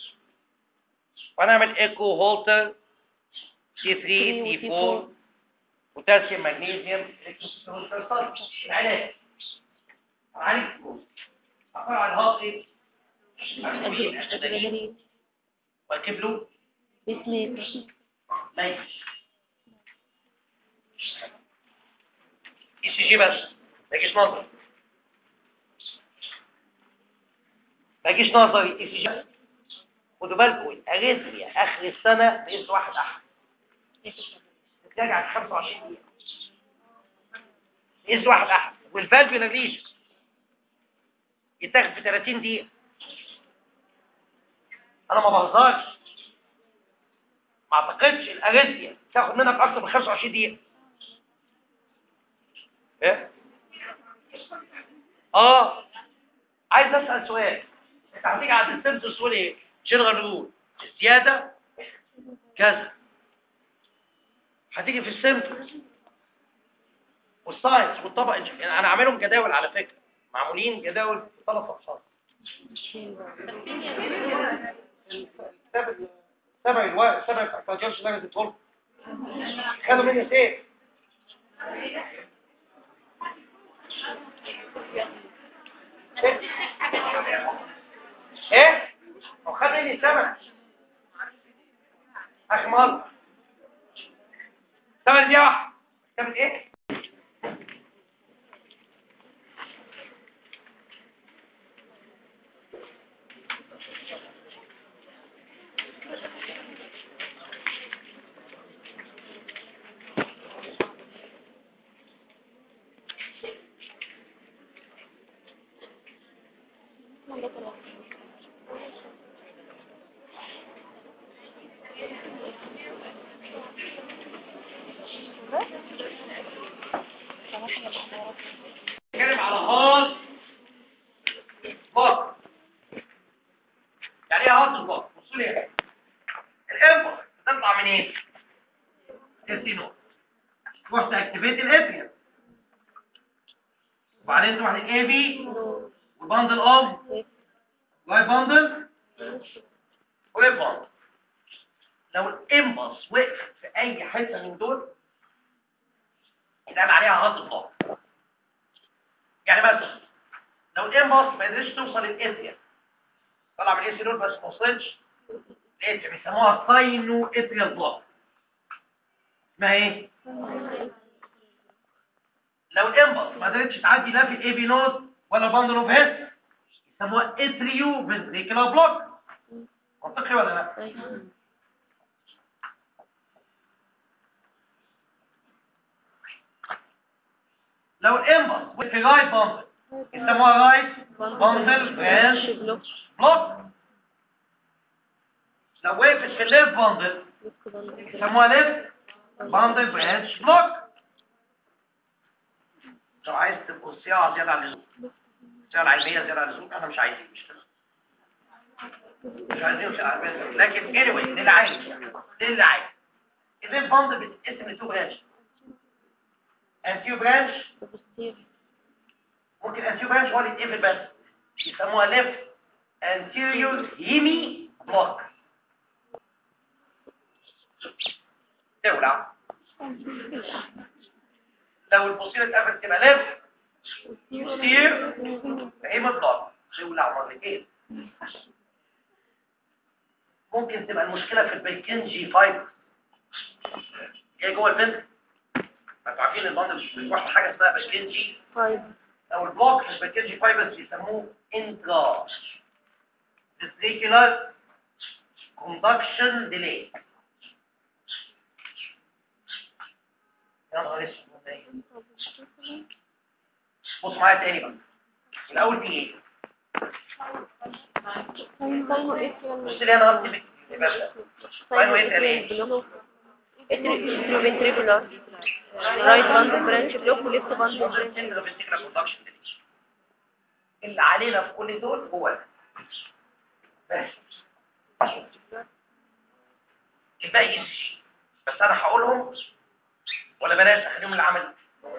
ونعمل ايكو هولتر سي 3 سي 4 بوتاسيوم مغنيسيوم العلاج عالج اقرا على الهاض ايه ادرينالين واكتب له بيسميكر ماشي اي سي جي بس ما يجيش نظري ما يجيش نظري اي سي جي خدوا بالكم الاريثميا اخر السنه بقيت واحد احد ترجع 25 دقيقه بقيت واحد احد والفالفيولار ليجن يتاخد في 30 دقيقه انا ما بهزرش ما اعتقدش الاريثميا تاخد منك اكتر من 25 دقيقه ايه اه عايز اسال سؤال انت هتيجي على السنسور تقول ايه جنرال رول الزياده كذا هتيجي في السنسور والساينس والطبق يعني انا عاملهم جداول على فكره معمولين جداول في ثلاث اقسام سبب سبب الوقت سبب التجارب اللي انا اديتهم خدوا مني سيف ايه هو خد مني سبب اخر مره سبب دي واحد سبب ايه نتكلم على هارد بط يعني ايه هارد بط بصوا لي هنا الانبوت بتطلع منين السينو تروح تاكتيفيت الاتريال وبعدين تروح للاي بي وبندل اوف واي بندل وليف بندل لو الامبلس وقف في اي حته من دول يتقال عليها هارد بلوك يعني مثلا لو الامبلس ما قدرتش توصل للاتريا طلع من الاي نود بس ما وصلش الاتريا بيسموها ساينو اتريال بلوك اسمها ايه لو الامبلس ما قدرتش تعدي لا في الاي بي نود ولا باندل اوف هيد يسموها اتريو فنتريكولار بلوك منطقي ولا لا لو الامبلس في رايت باندل يسموها رايت باندل برانش بلوك بلوك لو وقفت في الليفت باندل يسموها ليفت باندل برانش بلوك لو عايز تبقوا صياعة زيادة عن اللزوم صياعة علمية زيادة عن اللزوم احنا مش عايزين مش مش عايزين صياعة علمية لكن anyway للي عايز للي عايز الليفت باندل بتتقسم لتو برانش انتيو برانش ممكن انتيو برانش هو اللي يتقفل بس يسموها ليفت anterior هيمي بلوك تولع لو البوصيرة اتقفلت تبقى ليفت بوستير هيمي بلوك تولع مرتين ممكن تبقى المشكلة في البيكنجي فايبر هي جوه البنت انتوا عارفين البندل بتروح حاجة اسمها بيكنجي طيب او البلوك في البركنجي فايبرز بيسموه انترا ventricular conduction delay يا نهار اسود ده إيه؟ بص معايا تاني بقى الاول في ايه بص لي انا قصدي يبقى فاين وين ايه ventricular right bundle branch block وليفت bundle branch انترا ventricular conduction delay اللي علينا في كل دول هو ده بس الباقي يمشي بس انا هقولهم ولا بلاش اخليهم للعمل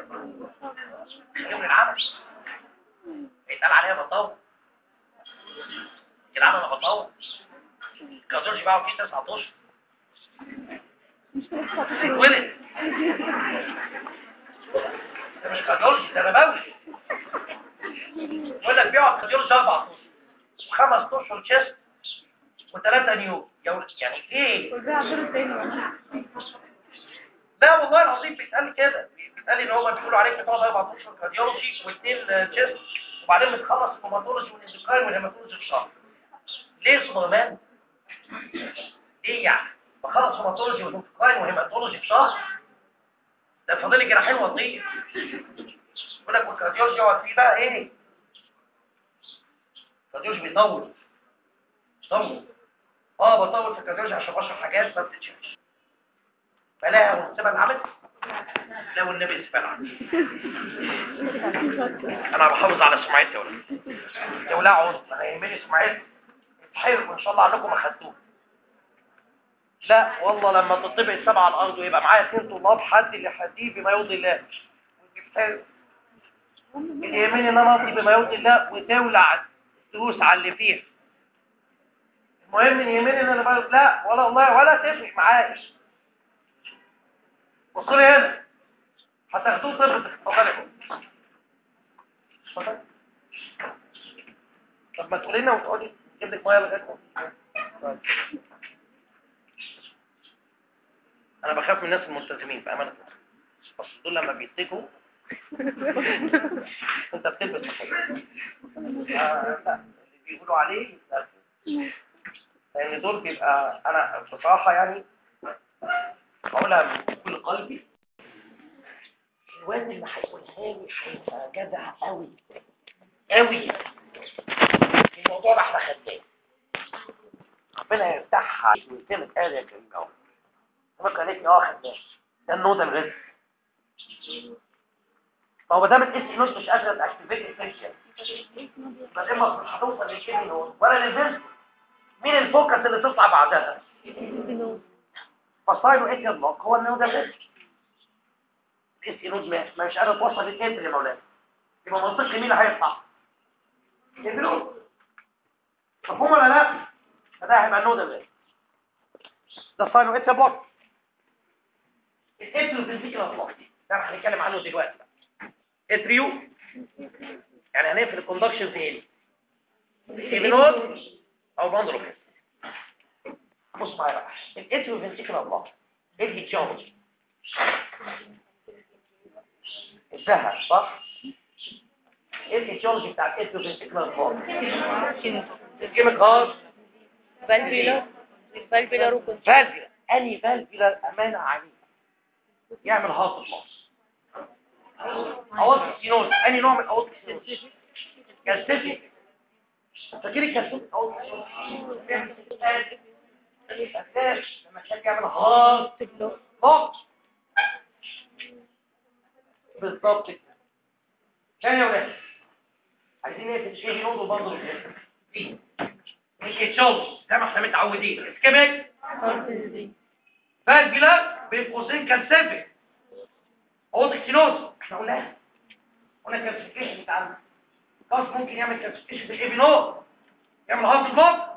خليهم للعمل هيتقال عليها بطاوة العمل انا بطاوة كازورجي بقى فيه تسعة اشهر اتولد ده مش كازورجي ده نبوي يقول لك بيقعد كازورجي اربع اشهر وخمس اشهر تشيست وثلاثة نيو يا- يعني ايه لا والله العظيم بيتقال كده بيتقال ان هو بيقولوا عليك بتقعد اربع اشهر كارديولوجي واثنين تشيست وبعدين بتخلص الهيماتولوجي والاندوكراين والهيماتولوجي في شهر ليه سوبرمان؟ ليه يعني؟ بخلص هيماتولوجي والاندوكراين وهيماتولوجي في شهر ده فاضل لي جراحين وطيه يقول لك والكارديولوجي يقعد فيه بقى ايه؟ الكارديولوجي بيطول بيطول اه بطول في الكارديولوجي عشان بشرح حاجات ما بتتشافش فلا والسبب العمل لا والنبي السبب العمل انا بحافظ على سمعتي يا ولد يا ولا عذر انا يهمني سمعتي حلو ان شاء الله عندكم اخدتوه لا والله لما تطبق السبعة على الارض ويبقى معايا اثنين طلاب حد اللي حديه بما يرضي الله وتجيب حلو اللي يهمني ان انا اقضي بما يرضي الله وتولع الدروس على اللي فيها المهم ان يهمني ان انا بقول لا ولا والله ولا تفرق معايا بصوا لي هنا هتاخدوه طب اتفضلي اتفضلي طب ما تقولي لنا وتقعدي تجيب لك ميه لغايه ما- طيب. انا بخاف من الناس الملتزمين بامانه بس دول لما بيتكوا انت بتلبس مخدرات. آه، لا اللي بيقولوا عليه يتنفذ. لان دول بيبقى انا بصراحه يعني اقولها من كل قلبي الواد اللي هيقولها لي هيبقى جدع قوي قوي الموضوع ده احنا خدناه ربنا يفتحها ويتم قال يا كريم قوي انا قالت لي اه خدناه ده النود الغز ما هو ما دام الاس نود مش قادره تاكتيفيت الفيشن يبقى اما مش هتوصل للكيمي نود ولا للفيرس مين الفوكس اللي تطلع بعدها فصايله ايه بلوك هو النود الغز الاس نود ما مش قادره توصل للكيمي يا مولانا يبقى منطقي مين اللي هيطلع النود مفهوم ولا لا فده هيبقى النود الغز ده صايله ايه بلوك الاتريو في الفكره بلوك ده هنتكلم عنه دلوقتي اتريو يعني هنقفل الكوندكشن فين ايفينول او باندلوك بص معايا بقى الاتريو فينتيكولار بلوك ايه الهيتيولوجي انتهى صح ايه الهيتيولوجي بتاع الاتريو فينتيكولار بلوك الكيميك هارت فالفيلر فالفيلر وكنت فالفيلا اني فالفيلا امانه عليه يعمل هارت بلوك اورتيك سينوز اني نوع من اورتيك سينوز كالسيتي فاكر الكالسيتي اساس لما كان يعمل هارت بلوك بلوك بالظبط كده ثاني يا ولاد عايزين نقفل شيء نوض وبرضه دي الكيتشولز زي ما احنا متعودين اسكيميك فالفيلا بين قوسين كالسيفيك اوضك سينوز احنا قلناها قلنا كالسيفيكيشن بتاع الكاس ممكن يعمل كالسيفيكيشن بالايبينور يعمل هارت بلوك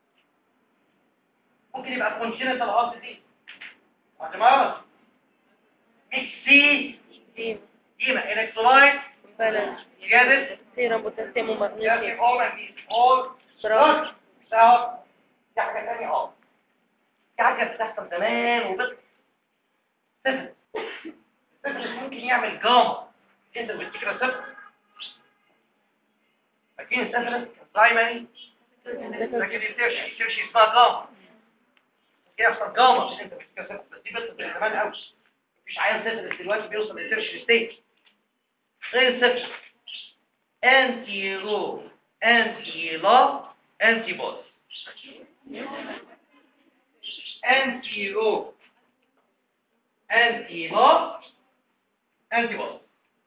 ممكن يبقى كونجنتال هارت دي اعتبارات ميكسي ديما الكترولايت بالانس زياده سيرم بوتاسيوم يا ومغنيسيوم اول ما اول سترونج سوا دي حاجه ثانيه اه دي حاجه بتحصل زمان وبس سفل السفل ممكن يعمل جاما انت بتفتكر السفل فاكرين السفلس برايمري لكن الترشي الترشي اسمها جاما كده يحصل جاما مش انت بتتكسر بس دي بس من زمان قوي مفيش عيان سفلس دلوقتي بيوصل للترشي ستيت غير السفلس انتي رو انتي لا انتي بوز انتي رو انتي لا انتي بوز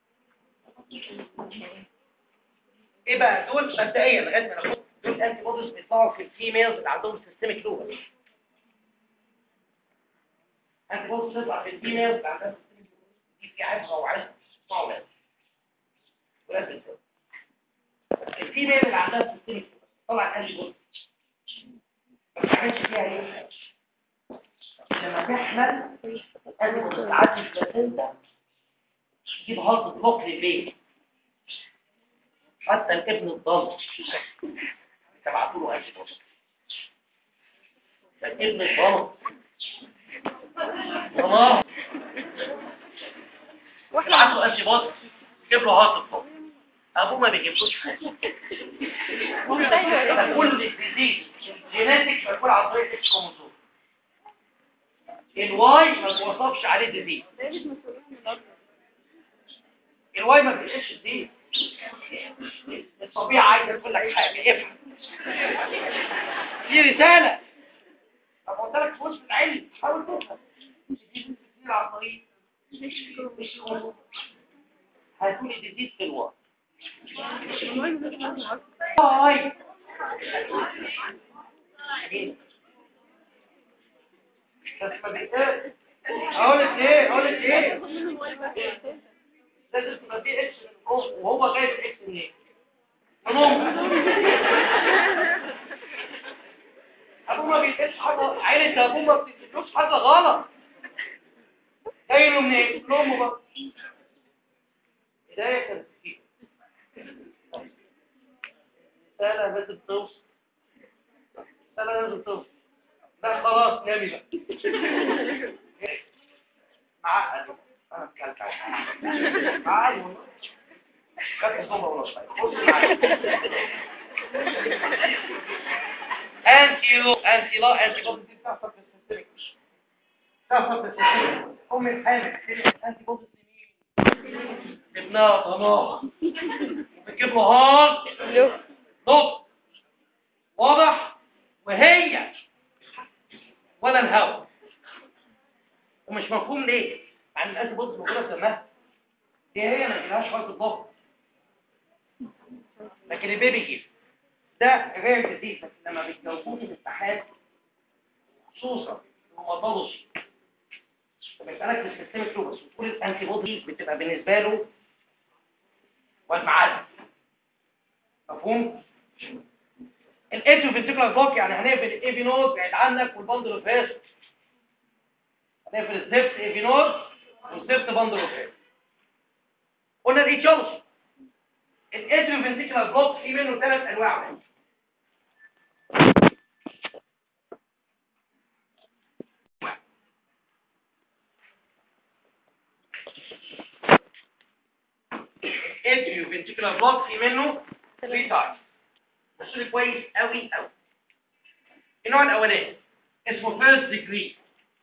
ايه بقى دول مبدئيا لغايه ما ناخد دول انتي بوديز بيطلعوا في الفيميلز اللي عندهم سيستميك لوبس انتي بوديز بتطلع في الفيميلز اللي عندهم سيستميك لوبس دي في عيبها وعيبها تطلعوا لازم ولازم تطلع. الفيميل اللي عندها سيستميك لوبس طلع الانتي بوديز ما بتعملش فيها اي حاجه لما تحمل الانتي بوديز تعدي في البلاسنتا تجيب هارت بلوك للبيت حتى الابن الضال تبعتوا له انتي بوديز الابن الضال الله تبعتوا انتي بوديز جيب له هارت بلوك ابوه ما بيجيبلوش حاجه كل الديزيز جيناتيك بيكون عن طريق اكس كروموسوم الواي ما بيوصفش عليه ديزيز الواي ما بيقش ديزيز الطبيعه عايزه تقول لك حاجه افهم في رساله طب قلت لك في وسط العلم حاول تفهم الديزيز كتير عن طريق مش كروموسوم هيكون الديزيز في الواي واي بس ما بيقدرش اقول لك ايه اقول لك ايه لازم تبقى في اكس من فوق وهو جايب اكس منين من امه ابوه ما بيقدرش حاجه عيلة ابوه ما بتديلوش حاجه غلط جاي له منين من امه بقى بدايه كانت كتير رسالة لازم توصل رسالة لازم توصل لا خلاص نامي بقى معقد انا اتكلت عليك معقد والله خدت صوبة ولا شوية بص معايا انتي لو انتي لا انتي بوزيتيف دي بتحصل في السيستمك بتحصل في السيستمك ام الحامل انتي بوزيتيف مين ابنها ضناها وبتجيب له هارت نقط واضح وهي ولا الهواء ومش مفهوم ليه مع ان الانتي بودز موجوده في دمها دي هي ما فيهاش فرق الضغط لكن البيبي جيب ده غير جديد بس لما بيتجاوبوه في الامتحان خصوصا المطالوجي لما يسالك في السيستم كلوبس وتقول الانتي بودي بتبقى بالنسبه له والمعادن مفهوم الاتيو فينتيكولار بلوك يعني هنقفل الايفي نود بعيد عنك والبندل اوف هيرس هنقفل الزفت ايفي نود والزفت بندل اوف هيرس قلنا الايتيولوجي الاتيو فينتيكولار بلوك في منه ثلاث انواع الاتيو فينتيكولار بلوك في منه 3 تايبس بصوا لي كويس قوي قوي النوع الاولاني اسمه first degree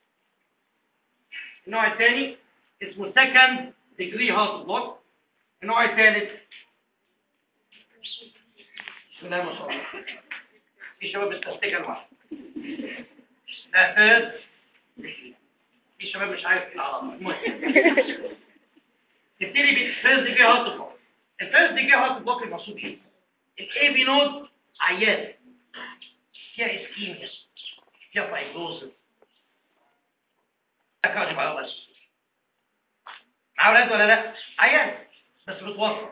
النوع الثاني اسمه second degree heart block النوع الثالث بسم الله ما شاء الله في شباب مستفتكه الواحد ده third degree في شباب مش عارف ايه العلاقه المهم نبتدي بالفيرست ديجري هارت بلوك الفيرست ديجري هارت بلوك المقصود ايه الاي بي نود عيان فيها اسكيميا فيها فايبروزس اكاد بقى بس مع اولاد ولا لا عيان بس بتوصل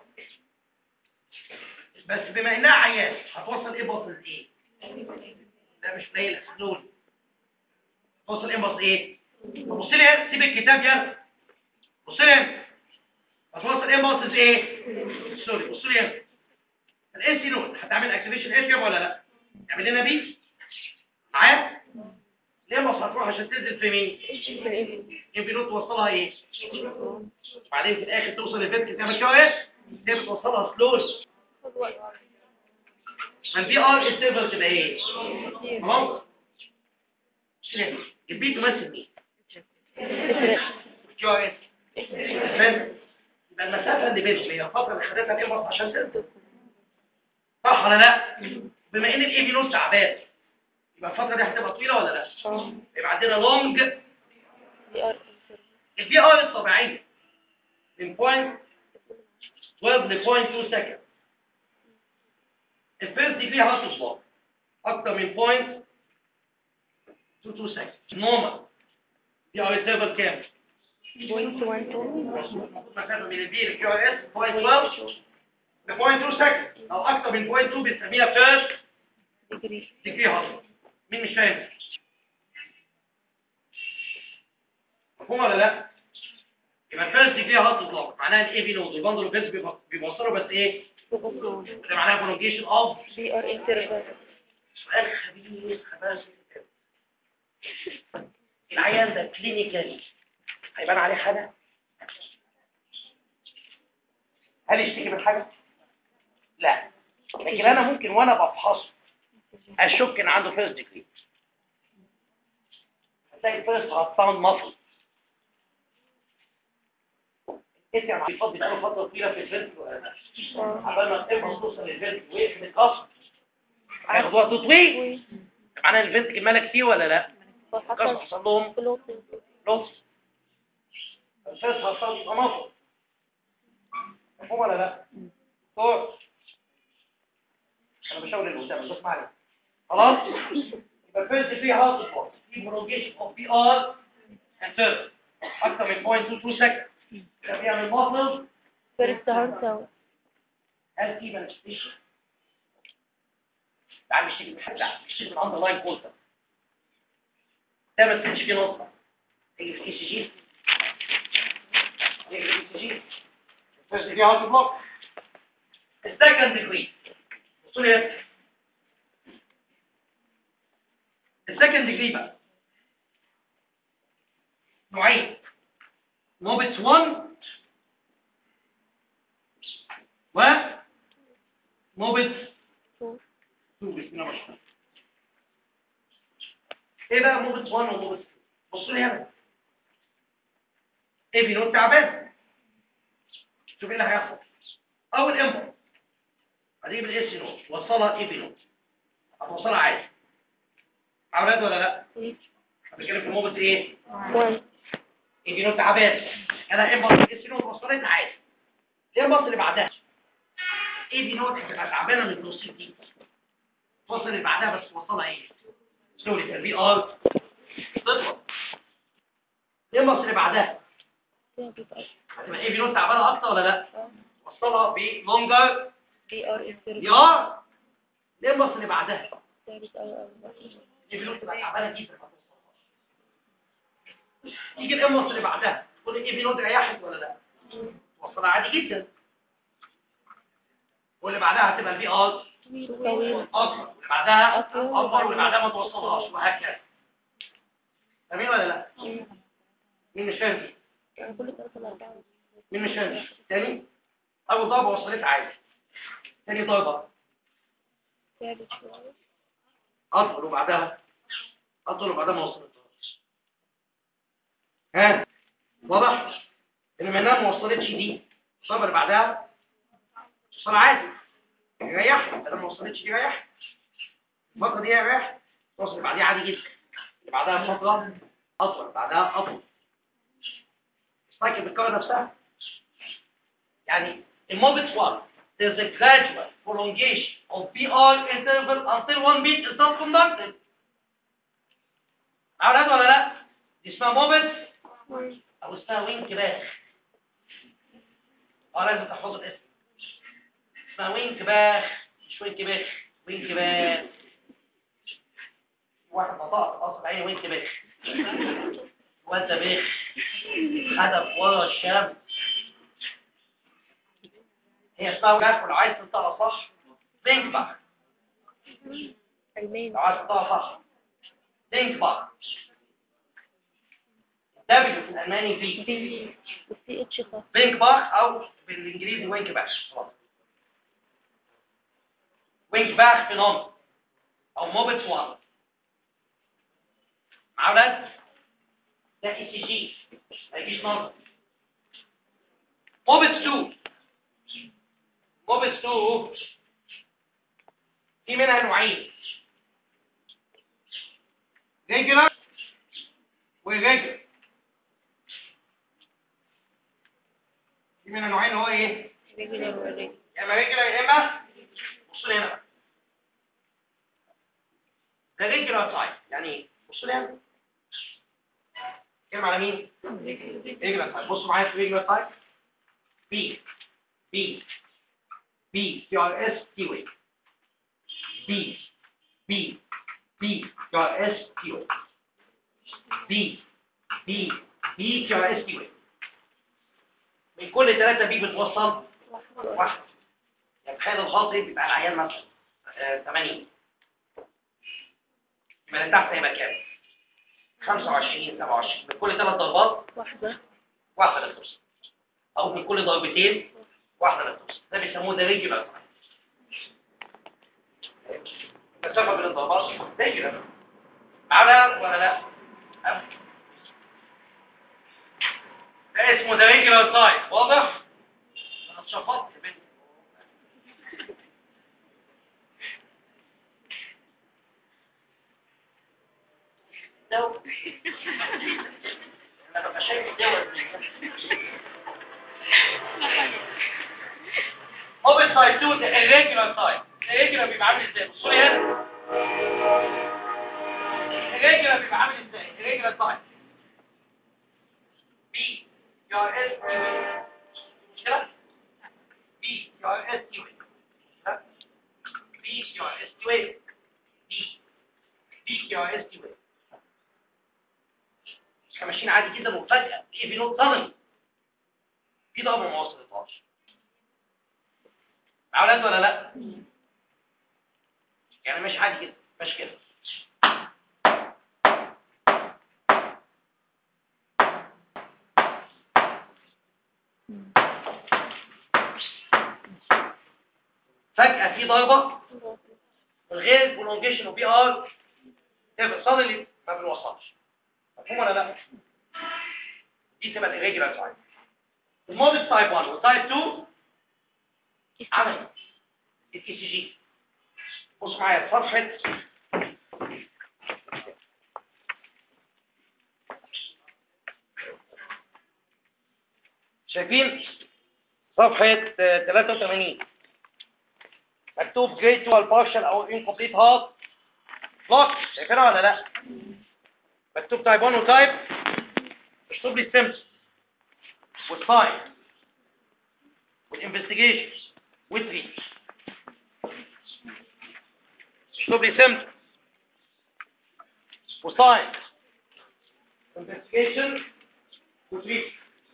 بس بما انها عيان هتوصل ايه باصل ايه ده مش قليل سلول توصل ايه باصل ايه بص لي هنا، سيب الكتاب يلا بص لي هنا. هتوصل ايه باصل ايه سوري بص لي هنا. الاي سي نود هتعمل اكتيفيشن اف ولا لا تعمل لنا بي معايا ليه مش هتروح عشان تنزل في مين في نود توصلها ايه بعدين في الاخر توصل لفيت تعمل كده ايه هي بتوصلها سلول فالبي ار انترفال تبقى ايه تمام شنو البي تمثل مين كيو ار اس يبقى المسافه اللي بينهم هي الفتره اللي خدتها الامبرس عشان تنزل صح ولا لا بما ان الاي بي نوت تعبان يبقى الفتره دي هتبقى طويله ولا لا يبقى عندنا لونج دي ار البي ار الطبيعيه من بوينت 12 ل 0.2 سكند الفيرست دي فيها هتصبح اكتر من بوينت 22 سكند نورمال دي ار ليفل كام؟ بوينت 1 2 مسافه من البي للكيو ار اس 0.12 ل 0.2 سكند او اكتر من 0.2 بنسميها فيرست ديجري ديجري هاصل مين مش فاهم مفهوم ولا لا يبقى الفيرست ديجري هاصل بلوك معناها الاي في نود والبندل اوف بيوصلوا بس ايه ده معناها prolongation اوف دي ار انترفال سؤال خبيث خباث العيان ده كلينيكالي هيبان عليه حاجه هل يشتكي من حاجه لا لكن انا ممكن وانا بفحصه اشك ان عنده فيرست ديجري هتلاقي الفيرست هتفاوند مصل انت يا معلم بيفضل بقاله فتره طويله في الفيرست ولا لا عبال ما تقدر توصل للفيرست ويقفل القصر هياخدوها تطويل معناها الفيرست مالك فيه ولا لا القصر حصل حصل لهم فلوت لطف الفيرست هتفاوند يبقى مصل مفهوم ولا لا؟ دور انا بشاور اللي قدامك بس معلش خلاص يبقى الفيرست فيه هاوس بوكس في prolongation اوف بي ار انتر اكتر من 0.22 سكند ده بيعمل ماسل فيرست هارت ساوند هل في مانيفستيشن لا مش تيجي من حاجه لا مش تيجي من اندرلاين كولتر ده ما تكونش فيه نقطه تيجي في اي سي جي تيجي في اي سي جي الفيرست فيه هاوس بلوك السكند ديجري بصوا لي هنا. السكند ديجري بقى نوعين موبت 1 و موبت 2 بسم الله ما شاء الله ايه بقى موبت 1 وموبت 2 بصوا لي هنا ايه بينوت تعبان شوف ايه اللي هيحصل اول امبر هتجيب الاس نوت وصلها اي بي نوت هتوصلها عادي مع اولاد ولا لا بتكلم في موبت ايه 1 اي بي نوت تعبان انا امبر الاس نوت وصلت عادي الامبر اللي بعدها اي بي نوت هتبقى تعبانه من التوصيل دي توصل اللي بعدها بس توصلها ايه سوري البي ار تطلع الامبر اللي بعدها هتبقى اي بي نوت تعبانه اكتر ولا لا وصلها بلونجر دي ار انترفال دي ار الامبر اللي بعدها ثالث او اي بي نوت تبقى تعبانه جدا ما توصلهاش يجي الامبر اللي بعدها تقول اي بي نوت ريحت ولا لا توصلها عادي جدا واللي بعدها هتبقى البي ار طويل اكبر واللي بعدها أكبر. اكبر واللي بعدها ما توصلهاش وهكذا فاهمين ولا لا مين مش فاهم دي؟ يعني كل ثلاثة الأربعة مين مش فاهم دي؟ تاني اول ضربه وصلت عادي تاني ضربه ثالث شوية اطول وبعدها اطول وبعدها ما وصلتهاش ها واضح ان منها ما وصلتش دي الضربه اللي بعدها توصل عادي يريح بدل ما وصلتش دي ريح الفتره دي ريح توصل اللي بعديها عادي جدا اللي بعدها فتره اطول بعدها اطول السايكل بتكرر نفسها يعني الموبت 1 there's a gradual prolongation of PR interval until one beat is not conducted أولاد ولا لا؟ دي اسمها موبت أو اسمها وينك باخ اه لازم تحفظوا الاسم اسمها وينك باخ مش وينك باخ وينك باخ واحد نطاق اصل عيني وينك باخ وانت باخ هدف ورا الشام هي اسمها وجهك ولو عايز تنطقها صح وينك باخ المين لو عايز تنطقها صح وينك باخ دبليو في الالماني في بي والسي اتش خاص بينك باخ او بالانجليزي وينك باخ خلاص وينج باك فينومينا او موبت 1 مع ولاد ده اي سي جي ما يجيش نظر موبت 2 موبت 2 في منها نوعين ريجولار وريجولار في منها نوعين هو ايه؟ ريجولار وريجولار يا اما ريجولار يا اما بصوا لي هنا بقى ده ريجولار تايب يعني ايه؟ بصوا لي هنا كلمة على مين؟ ريجولار تايب بصوا معايا في ريجولار تايب بي بي بي كيو ار اس تي وي بي بي بي كيو ار اس تي وي بي بي بي كيو ار اس تي وي من كل ثلاثة بي بتوصل واحد يعني تخيل الخاطئ بيبقى العيان مثلا آه، 80 يبقى اللي تحت هيبقى كام؟ 25 27 من كل ثلاث ضربات واحدة واحدة اللي بتوصل أو من كل ضربتين واحدة اللي بتوصل ده بيسموه ده ريجولار المسافة بين الضربات ريجولار معنا ولا لا؟ أه. ده اسمه ده ريجولار تايب واضح؟ أنا اتشفطت يا بنت لو انا ببقى شايف الدول اوبن سايد 2 ده الريجولار سايد الريجولار بيبقى عامل ازاي بصوا لي هنا الريجولار بيبقى عامل ازاي الريجولار سايد بي يو ار اس تي مش كده بي يو ار اس تي بي يو ار اس تي بي بي يو ار اس تي احنا ماشيين عادي جدا وفجأة في في نوت صدمي في ضربة ما وصلتهاش عولاد ولا لا؟ يعني مش عادي جدا مش كده فجأة في ضربة من غير prolongation وبي ار تبقى صدمي ما بنوصلش مفهوم ولا لا؟ دي تبقى الريجولار تايب الموديل تايب 1 وتايب 2 عمل الاي سي جي بص معايا في صفحه شايفين صفحه آه، 83 مكتوب جريد 2 البارشل او انكمبليت هارت بلوك شايفينها ولا لا؟ مكتوب تايب 1 وتايب مكتوب لي السيمتوم والساين والانفستيجيشن والتريت مكتوب لي سيمتوم وساين انفستيجيشن وتريت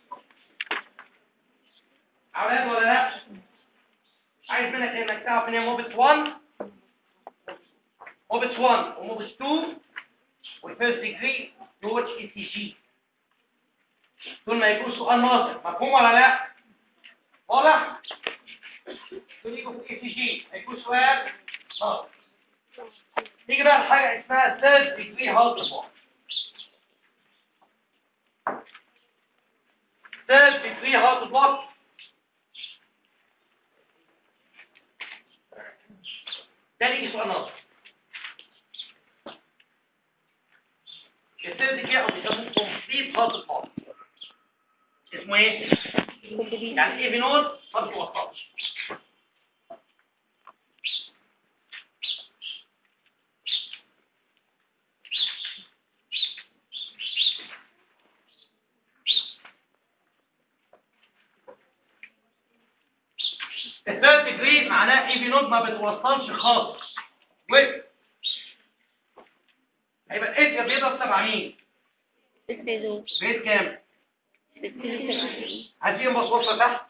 عاوز ولا لا؟ عايز منك انك تعرف ان هي موبت 1 موبت 1 وموبت 2 والفيرست ديجري دول اي سي جي دول ما يكون سؤال ناظر مفهوم ولا لا واضح دول يجوا في اي سي جي هيكون سؤال ناظر نيجي بقى لحاجه اسمها ثيرد ديجري هارت بلوك ثيرد ديجري هارت بلوك ده يجي سؤال ناظر الثيرد ديجري او بيسموه كومبليت هارت بلوك اسمه ايه؟ يعني ايه بنود ما بتوصلش الثيرد ديجري معناه ايه بنود ما بتوصلش خالص ويت هيبقى ايه بيضرب تبع مين؟ السيزون بيت كام؟ السيزون عايزين بص وصل تحت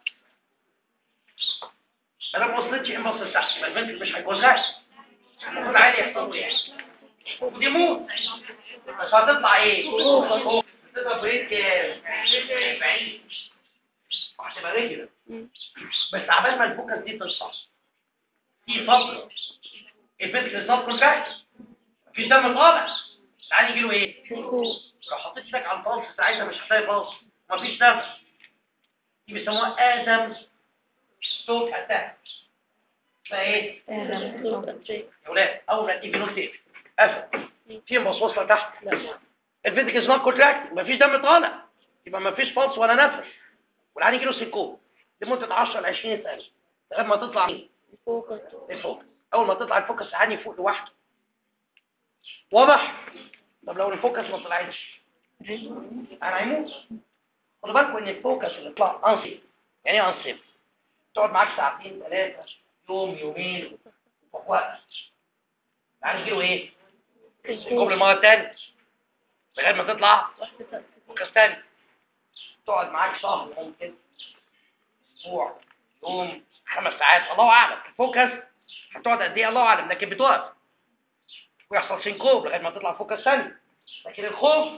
انا ما وصلتش ان بص تحت يبقى البنت مش هيجوزهاش المفروض عادي يحصل له يعني ودي موت بس هتطلع ايه؟ فوق. هتبقى بريد كام؟ 40 وهتبقى رجل بس عبال ما الفوكس دي تطلع في فتره الفيزيكال سب كونتراكت مفيش دم طالع العيان يجي له ايه سيكو لو حطيت ايدك على البلس ساعتها مش هتلاقي بلس مفيش نفس دي بيسموها ادم ستوك اتاك فايه آدم صوت أتاك يا ولاد اول ما تيجي نوت ايه قفل في مصوصه تحت لا الفيزيكال سب كونتراكت مفيش دم طالع يبقى مفيش بلس ولا نفس والعيان يجي له سيكو لمده 10 ل 20 ثانيه لغايه ما تطلع مين فوكس الفوكس اول ما تطلع الفوكس العيان يفوق لوحده واضح طب لو الفوكس ما طلعتش انا هيموت خدوا بالكم ان الفوكس اللي طلع انصيب يعني ايه انصيب تقعد معاك ساعتين ثلاثه يوم يومين وفي وقت يعني يجيله ايه سيكو قبل المره الثانيه لغايه ما تطلع واحدة تأتي فوكس ثاني تقعد معاك شهر ممكن اسبوع يوم خمس ساعات الله اعلم الفوكس هتقعد قد ايه الله اعلم لكن بتقف ويحصل سينكوب لغايه ما تطلع فوكس ثاني لكن الخوف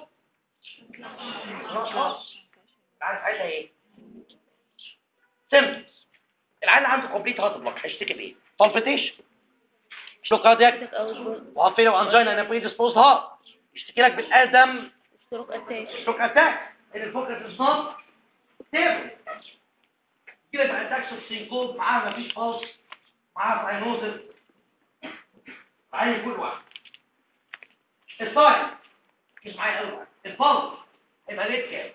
خلاص عارف عايزها ايه سيمبل العيال اللي عنده كومبليت هارت بلوك هيشتكي بايه بالبيتيشن شو كاردياك عندك أول جزء وهفيله وانجينا انا بريدسبوز هارت يشتكي لك بالادم ستروك أتاك شوك اتاك ان الفوكس از نوت ستيبل كده بقى اتاكس اوف سينكوب معاها مفيش فالس معاها ساينوزل معايا كل واحد الساين مش معايا قوي الفالس يبقى ريت كام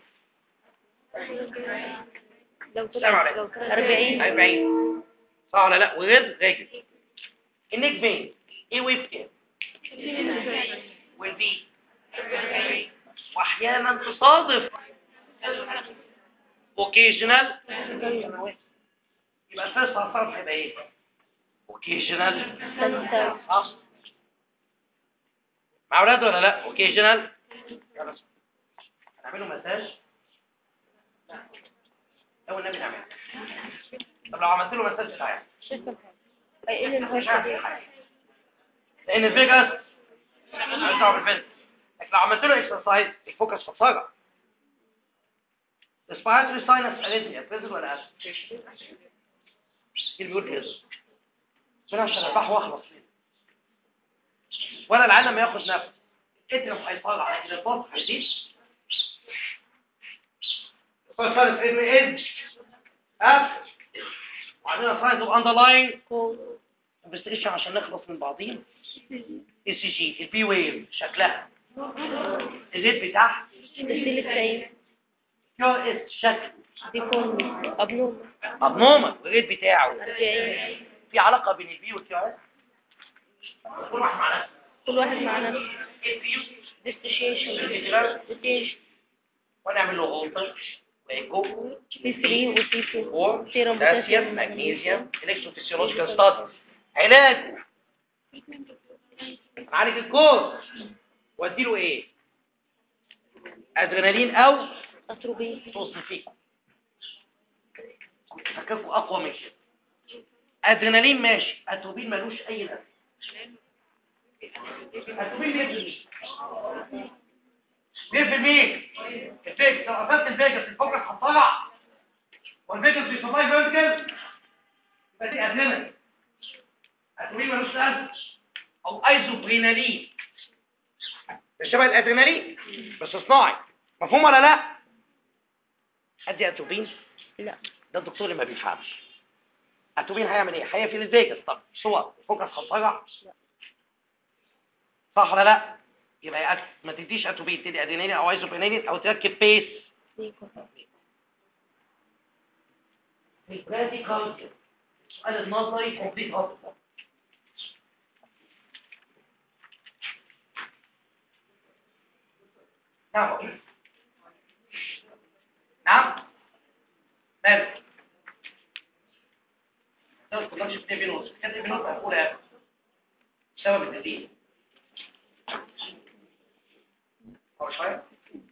لو سلام طلع عليكم. لو طلع 40 40 صح ولا لا وغير راجل النيك فين ايه ويف كام والبي واحيانا تصادف اوكيجنال يبقى الفيرست هتصرف هيبقى ايه اوكيجنال اصل مع اولاد ولا لا اوكيجنال يلا هنعمله مساج لو النبي نعمل طب لو عملت له مساج تعالى ايه اللي مش مش عارف حاجة. لان الفيجاس مالوش دعوه بالفيجاس لكن لو عملت له اكسرسايز الفوكس فصاجة respiratory sinus arrhythmia بريزل ولا اسف دي اللي بيقول بريزل انا عشان اربح واخلص منه ولا العالم ياخد نفس اترم هيطلع لكن البلس هيزيد الفيجاس اريثميا از اف وعندنا ساينز اوف اندرلاين كول انفستيجيشن عشان نخلص من بعضين اي سي جي البي ويف شكلها الريت بتاعها تسجيل التايم كيو اس شكل بيكون أبنوم ابنورمال الريت بتاعه 40 في علاقه بين البي والكيو اس كل واحد مع نفسه كل واحد مع نفسه البي ديستيشن الانتجرال ديستيشن ونعمل له هولتر ويجو بي 3 وبي 4 اور سيرم بوتاسيوم بوتاسيوم مغنيسيوم الكتروفيسيولوجيكال ستادي علاج نعالج الكوز واديله ايه ادرينالين او أتروبين توصل فيكم فكركم اقوى من كده ادرينالين ماشي اتروبين ملوش اي لازمه اتروبين بيفرق مين بيفرق مين الفيجاس لو قفلت الفيجاس الفوكس هتطلع والفيجاس بيسماي فيرتيكال يبقى دي ادرينالين اتروبين ملوش لازمه او ايزوبرينالين ده شبه الادرينالين بس صناعي مفهوم ولا لا ادي اتروبين لا ده الدكتور اللي ما بيفهمش اتوبين هيعمل ايه هيقفل الفيجاس طب صور فوكس هتطلع صح ولا لا يبقى يا أت- ما تديش اتوبين تدي ادرينالين او ايزوبرينالين او تركب بيس الراديكال السؤال النظري كومبليت هارت نعم نعم ماله لو تطلعش في بينوس كانت بينوس مقفولة بسبب النزيل هو شوية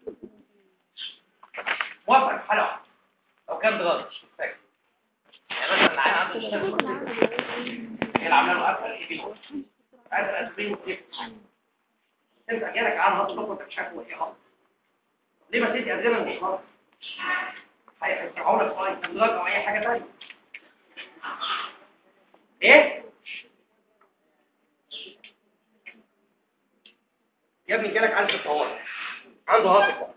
موافق حالة واحدة لو كان بغلط مش فاكر يعني مثلا العيال عنده الشمس هي اللي عامله له قفل ايه بينوس عايز الاسبرين وكيف انت جالك عنها هتطلق مش عارف هو ايه غلط ليه ما تدي ادرينالين مش غلط هيفرحوا لك طيب دراج او اي حاجه ثانيه ايه عنده هارت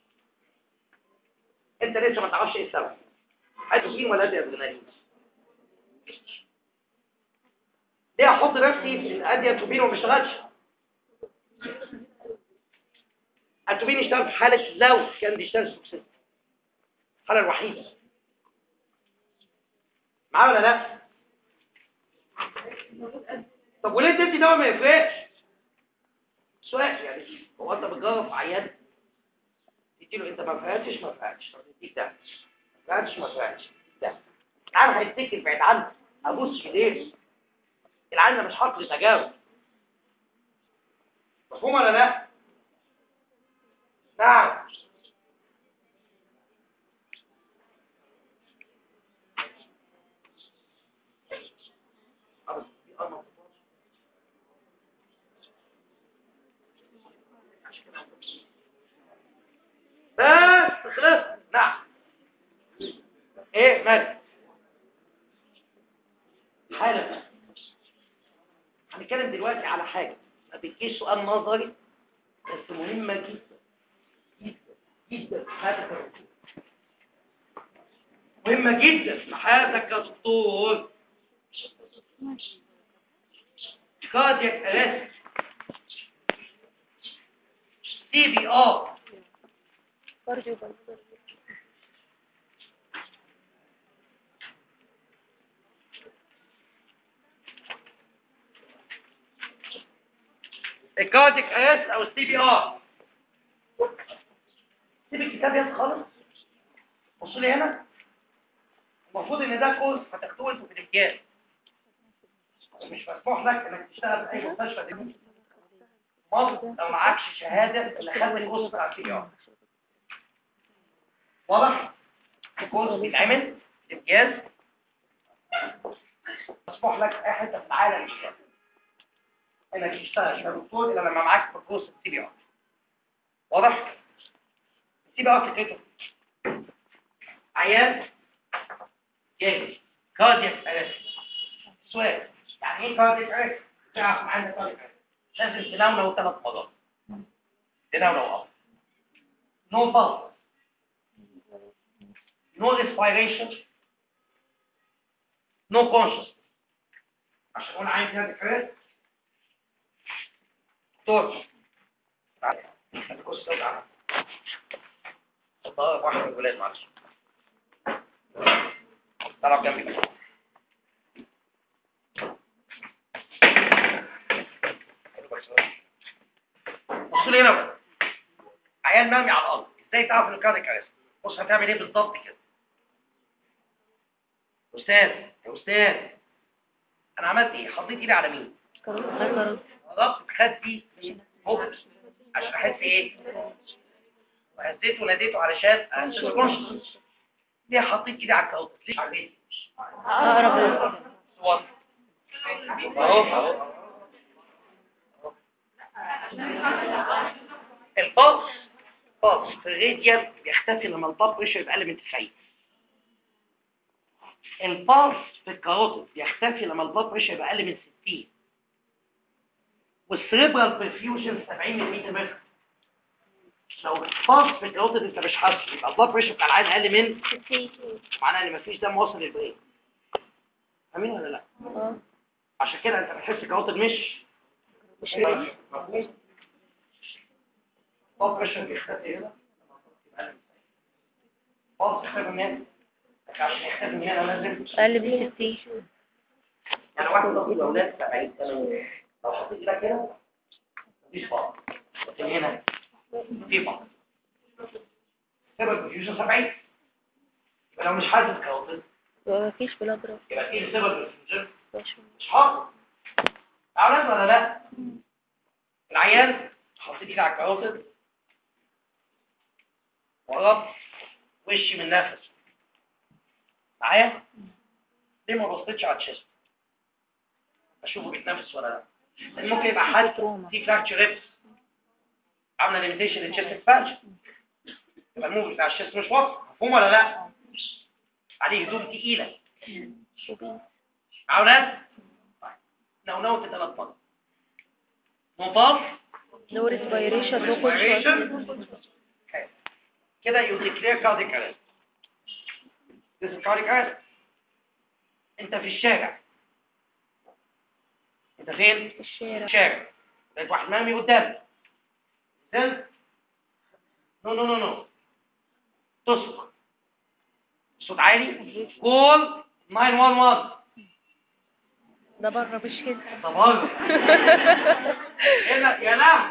انت لسه ما تعرفش ايه السبب اتروبين ولا ادي ادرينالين ليه احط نفسي في الادي اتروبين وما اشتغلش اتروبين يشتغل في حاله لو كان بيشتغل سوكسيس الحاله الوحيده معاه ولا لا طب وليه تدي دواء ما يفرقش سؤال يعني هو انت بتجرب عيان تديله انت ما فرقتش ما فرقتش طب اديك ده ما فرقتش ما فرقتش ده العيان هيتكل بعيد عنه ابص في ليه العيان ده مش حاطط لي تجاوب مفهوم ولا لا نعم بس خلاص نعم ايه مالك حالا هنتكلم دلوقتي على حاجة ما بتجيش سؤال نظري بس مهمة جدا جدا جدا في حياتك يا دكتور. مهمة جدا في حياتك يا دكتور كاردياك ارست سي بي ار كارديو بالمونري الكارديك ارست او السي بي ار سيب الكتاب يا خالص بصوا لي هنا المفروض ان ده كورس هتاخدوه انتوا في الامتياز مش مسموح لك انك تشتغل في اي مستشفى دلوقتي مصر لو معكش شهاده اللي خدت الكورس بتاع السي بي ار واضح الكورس بيتعمل في امتياز مسموح لك اي حته في العالم تشتغل انك تشتغل كدكتور الا لما معاك في كورس السي بي ار واضح السي بي ار فكرته عيان جاي كاردياك ارست سؤال يعني ايه كاردياك ارست تعرف معانا كاردياك ارست لازم تناوله ثلاث مرات تناوله اه نو pulse no respiration no consciousness عشان اقول عايز كاردياك ارست دكتور تعالى الكرسي ده تعالى حطها واحد من الولاد معلش تعالى جنبي بقى. بصوا لي هنا بقى عيال مرمي على الارض ازاي تعرف انه كارديك ارست بص هتعمل ايه بالظبط كده استاذ يا استاذ انا عملت ايه حطيت ايدي على مين كارديو ضغط خدي هوب عشان احس ايه وهزيته وناديته علشان احس كونشس ليه حطيت ايدي على الكاوتش ليه على البيت اقرب للقلب. صوت اهو اهو البلس بلس في الراديال بيختفي لما البلس بريشر يبقى اقل من 90 البلس في الكاروتيد بيختفي لما البلس بريشر يبقى اقل من 60 والسريبرال برفيوجن 70 ملم متر لو البلس في الكاروتيد انت مش حاسس يبقى البلس بريشر بتاع العين اقل من معناها ان مفيش دم واصل للبرين فاهمين ولا لا اه عشان كده انت بتحس الكاروتيد مش مش مفهوم طب بريشر بيختفي هنا خالص يختفي من هنا لكن عشان يختفي من هنا لازم اقل من 60 يعني واحد ضغط الاولاد 70 سنه لو حطيت ايدك كده مفيش بعض لكن هنا في بعض سبب الفيوجن 70 يبقى لو مش حاسس كاروتيد ومفيش بلاد رف يبقى ايه سبب الفيوجن مش مش حاضر تعالى ولا لا العيان حطيت ايدي على الكاروتيد وربط وشي من نفس معايا ليه ما بصيتش على الشيست اشوفه بيتنفس ولا لا لان ممكن يبقى حد في فراكتشر ريبس عامله ليميتيشن للشيست اكسبانشن يبقى الموف بتاع الشيست مش واضح مفهوم ولا لا عليه هدوم تقيله عاونات لو نوت ثلاث مرات نطاف نو ريسبيريشن نو respiration كده you declare cardiac arrest this is cardiac arrest انت في الشارع انت فين؟ في الشارع الشارع لقيت واحد مرمي قدامك نزلت نو نو نو نو تصرخ صوت عالي قول 911 ده بره مش هنا طبعا هنا يا لهوي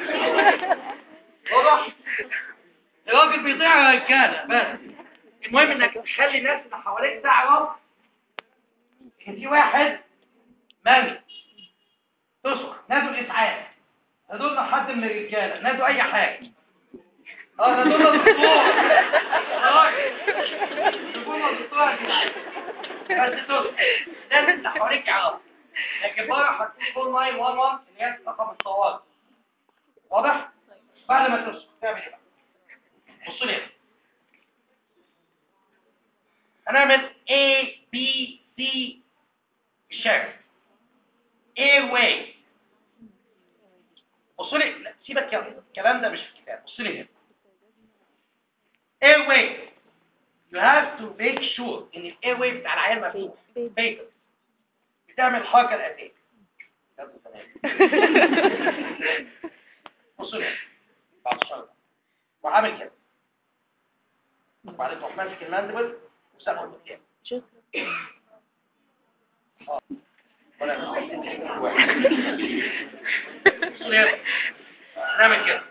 واضح الراجل بيطيع يا رجاله بس المهم انك تخلي الناس اللي حواليك تعرف ان في واحد مرمي تصرخ نادوا الاسعاف نادوا لنا حد من الرجاله نادوا اي حاجه اه نادوا لنا دكتور اه نادوا لنا دكتور يا جدعان بس تصرخ لازم اللي حواليك يعرف لكن بره هتقول 911 اللي هي رقم الطوارئ واضح؟ بعد ما تصرخ تعمل ايه بقى؟ بصوا لي هنا. هنعمل A B C الشارع A way بصوا لي لا سيبك يلا الكلام ده مش في الكتاب بصوا لي هنا A way you have to make sure ان ال A way بتاع العيال مفتوح بيتر بتعمل حركه الاتيه يلا سلام. بصوا لي هنا. بعد الشر وعامل كده وبعدين تروح ماسك المندبل وسابه قدام شكرا ولا بصوا لي هنا. نعمل كده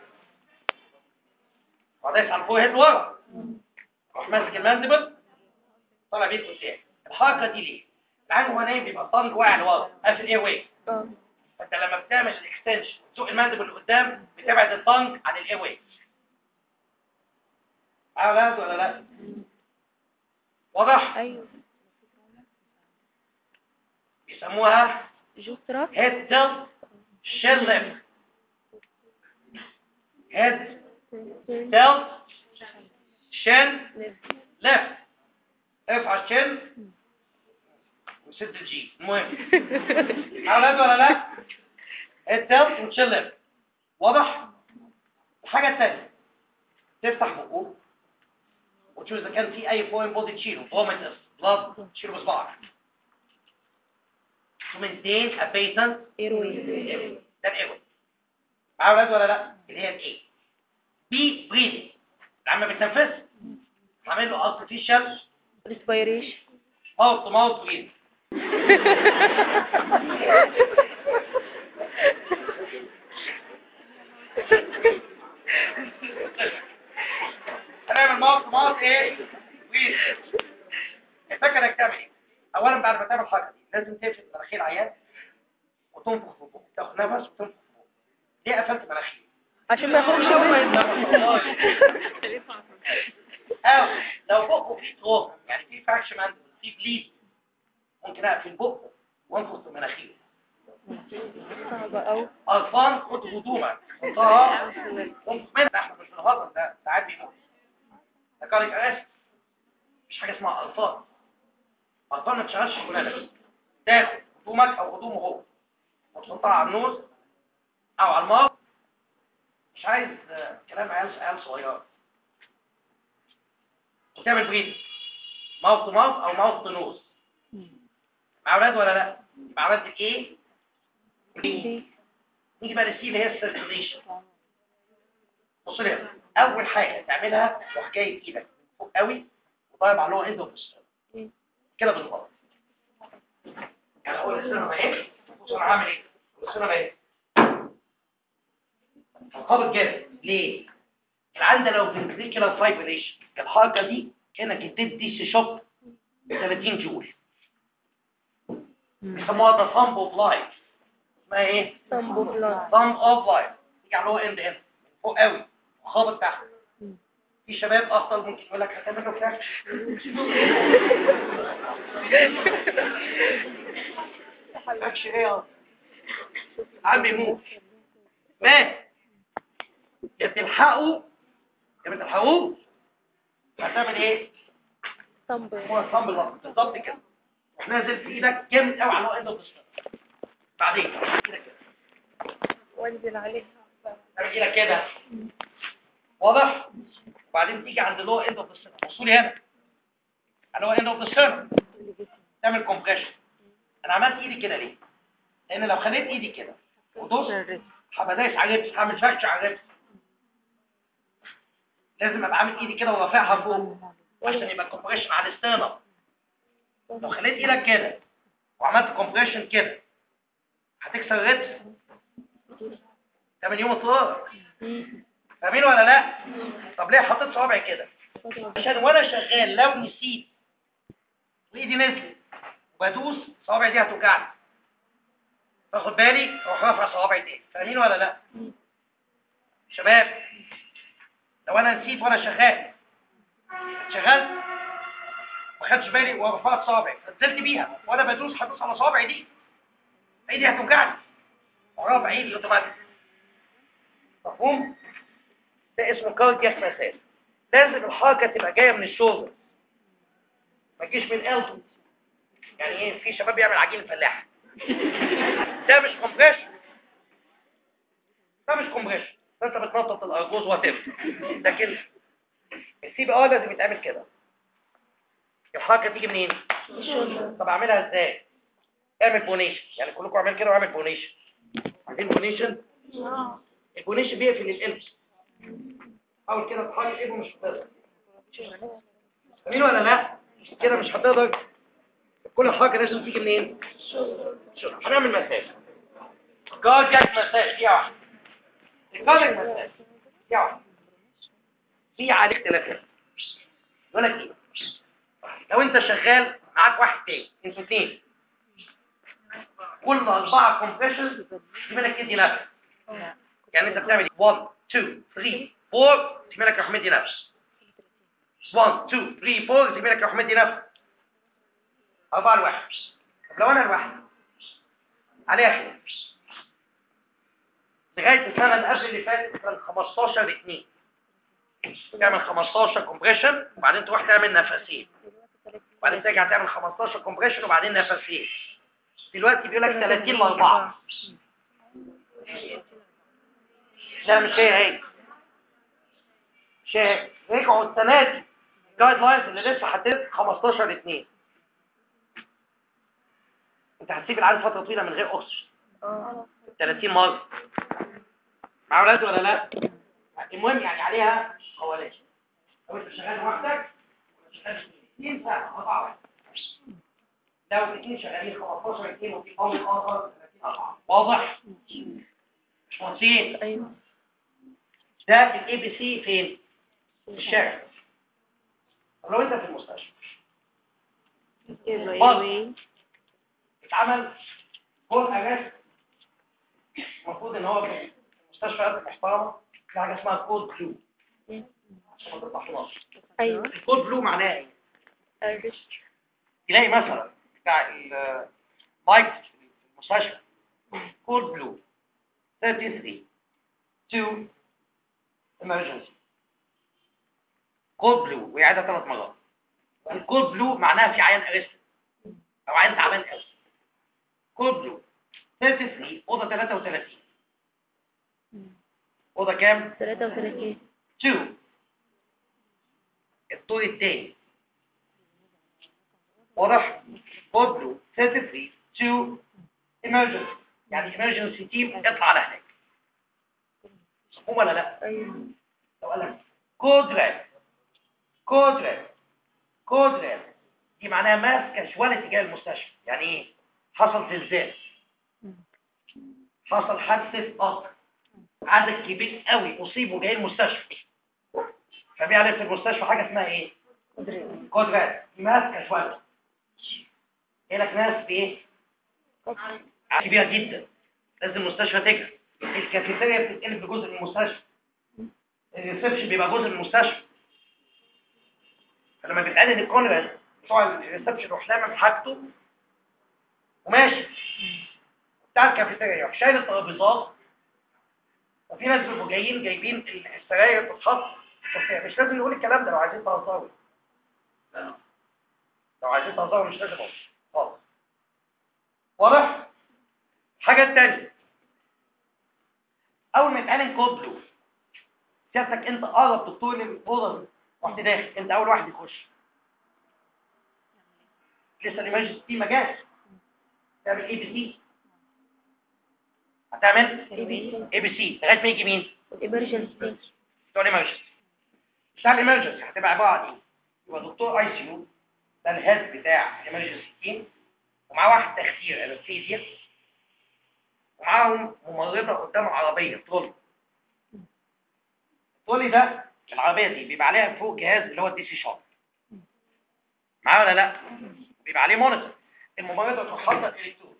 وبعدين يسحب فوق هيد ورا روح ماسك المندبل طالع بيه قدام الحركه دي ليه؟ العين وهو نايم بيبقى الطنج واقع لورا قافل ايه واي اه فانت لما بتعمل الاكستنشن تزق المندبل لقدام بتبعد الطنج عن الاي واي عارف ولا لا واضح ايوه بيسموها جوسترا هيد تلت شين ليفت هيد تلت شين ليفت ارفع الشين وسد الجي المهم عارف ولا لا هيد تلت وشين ليفت واضح الحاجه الثانيه تفتح بقه وتشوف اذا كان في اي فورين بودي تشيله فوميتس بلاد تشيله بصبعك to maintain a patent ايروي ده الايوي معايا ولاد ولا لا اللي هي الايه بي بريدنج لما بتنفس هعمل له artificial ريسبيريشن mouth to mouth breathing هنعمل mouth to mouth ايه breathing الفكره انك تعمل ايه اولا بعد ما تعمل الحركه دي لازم تقفل مناخير العيان وتنفخ في بقه تاخد نفس وتنفخ في بقه ليه قفلت مناخير عشان ما يخرجش او لو بقه فيه تروما يعني فيه فراكشن عنده فيه بليد ممكن اقفل بقه وانفخ في مناخيره صعبة أوي قرفان خد هدومك حطها وانفخ منها احنا مش بنهزر ده ساعات بيموت ده كارك اسف مفيش حاجه اسمها قرفان قرفان ما تشغلش شغلانه تاخد هدومك او هدومه هو وتحطها على النوز او على الماء مش عايز آه، كلام عيال عيال صغيره وتعمل بريد ماوث تو ماوث او ماوث تو نوز مع اولاد ولا لا يبقى عملت ايه بريد نيجي بقى للسي اللي هي السيركيليشن بص لي هنا. اول حاجه تعملها تروح جايب ايدك فوق قوي وضارب على اللور اند اوف مم. كده بالغلط يعني اول السنه ما ايه بص انا هعمل ايه السنه ما ايه هنقابل جامد ليه العيان ده لو فنتريكولار فايبريشن الحركه دي كانك بتدي سي شوك ب 30 جول بيسموها ذا ثامب اوف لايف اسمها ايه صنبو بلاد ثامب اوف لايف تيجي على اللور اند هنا فوق قوي وخابط تحت مم. في شباب اصلا ممكن يقول لك هتعمل له فلاش فلاش ايه يا عم يموت مات يا بتلحقوا يا ما تلحقوش هتعمل ايه صنبو هو الصنب الوسط بالظبط كده روح نازل في ايدك جامد قوي على الوقت ده بعدين كده كده وانزل عليها تعمل ايدك كده واضح وبعدين تيجي عند لو اند اوف ذا سيرم بصوا لي هنا اللي هو اند اوف ذا سيرم تعمل كومبريشن انا عملت ايدي كده ليه لان لو خليت ايدي كده ودوس هبقى دايس على الريبس هعمل فرش على الريبس لازم ابقى عامل ايدي كده ورافعها فوق عشان يبقى كومبريشن على الستيرنم لو خليت ايدك كده وعملت كومبريشن كده هتكسر الريبس تمن يوم اطلاق فاهمين ولا لا طب ليه حطيت صوابعي كده عشان وانا شغال لو نسيت وايدي نزلت وبدوس صوابعي دي هتوجعني باخد بالي اروح رافع صوابعي تاني فاهمين ولا لا شباب لو انا نسيت وانا شغال شغال ما خدتش بالي ورفعت صوابعي نزلت بيها وانا بدوس هدوس على صوابعي دي ايدي هتوجعني ورافع ايدي اوتوماتيك مفهوم ده اسمه كاردياك مساج لازم الحركه تبقى جايه من الشولدر ما تجيش من القلب يعني ايه في شباب بيعمل عجين فلاح ده مش كومبريشن ده مش كومبريشن ده انت بتنطط الارجوز وهتفهم لكن السي بي ار لازم يتعمل كده الحركه تيجي منين طب اعملها ازاي اعمل بونيشن يعني كلكم اعمل كده واعمل بونيشن عارفين بونيشن البونيشن بيقفل القلب حاول كده تحرك ايده مش هتقدر فاهمين ولا لا كده مش هتقدر كل حركه لازم تيجي منين شو هنعمل مساج كاردياك مساج دي واحده الكاردياك مساج دي واحده في عليه اختلافات يقول لك ايه لو انت شغال معاك واحد تاني انتوا اتنين كل اربعه كومبريشن يبقى لك تدي نفس يعني انت بتعمل 1 2 3 4 تبقى لك رحمتي نفس 1 2 3 4 تبقى لك رحمتي نفس أربعة الواحد طب لو أنا الواحد عليها خير لغاية السنة اللي قبل اللي فاتت كان 15 2 تعمل 15 كومبريشن وبعدين تروح تعمل نفسين وبعدين ترجع تعمل 15 كومبريشن وبعدين نفسين دلوقتي بيقول لك 30 ل 4 لا مش هي هي مش هي رجعوا السنة دي الجايد لاينز اللي لسه حددت 15 2 انت هتسيب العدد فترة طويلة من غير اكسجين 30 مرة مع اولاد ولا لا المهم يعني عليها قوالات لو انت شغال لوحدك ولا شغال اثنين ساعة قطعة واحدة لو الاثنين شغالين 15 2 وفي قوم اخر 30 4 واضح مش مهندسين ايوه ده الاي بي سي فين في الشارع طب لو انت في المستشفى ايوه اتعمل فول اجاست المفروض ان هو في المستشفى قبل محترمه في حاجه اسمها كود بلو عشان ما تطلعش ايوه الكود بلو معناه ايه الريست تلاقي مثلا بتاع المايك في المستشفى كود بلو 33 2 emergency كود بلو ويعيدها ثلاث مرات الكود بلو معناها في عيان ارست او عيان تعبان قوي كود بلو 33 اوضه 33 اوضه كام 33 2 الدور الثاني واضح كود بلو 33 2 emergency يعني emergency team اطلع على هناك مفهوم ولا لا ايوه لو قال لك كود راب كود راب كود راب دي معناها ماس كاجواليتي جاي المستشفى يعني ايه حصل زلزال حصل حادثه قطر عدد كبير قوي اصيبوا جاي المستشفى فبيعرف في المستشفى حاجه اسمها ايه كود راب ماس كاجواليتي جاي لك ناس بايه كبيره جدا لازم المستشفى تجري الكافيتيريا بتتقلب لجزء من المستشفى الريسبشن بيبقى جزء من المستشفى فلما بيتقال ان الكونراد بتوع الريسبشن يروح لامم حاجته وماشي بتاع الكافيتيريا يروح شايل الترابيزات وفي ناس بيبقوا جايين جايبين السراير بتتحط بس مش لازم نقول الكلام ده لو عايزين تهزروا لو عايزين تهزروا مش لازم اقول خالص واضح الحاجه الثانيه اول ما يتقال كود بلو سيادتك انت اقرب دكتور للاوضه دي رحت داخل انت اول واحد يخش لسه الايمرجنسي دي ما جاش تعمل اي بي سي هتعمل اي بي سي لغايه ما يجي مين الإمرجنسي بتوع الامرجنسي بتاع الامرجنسي هتبقى عباره عن ايه يبقى دكتور اي سي يو ده الهيد بتاع الامرجنسي تيم ومعاه واحد تخدير انستيزيا ومعاهم ممرضه قدام عربيه ترولي الترولي ده العربيه دي بيبقى عليها فوق جهاز اللي هو الدي سي شوك معاه ولا لا بيبقى عليه مونيتور الممرضه تروح حاطه الالكترود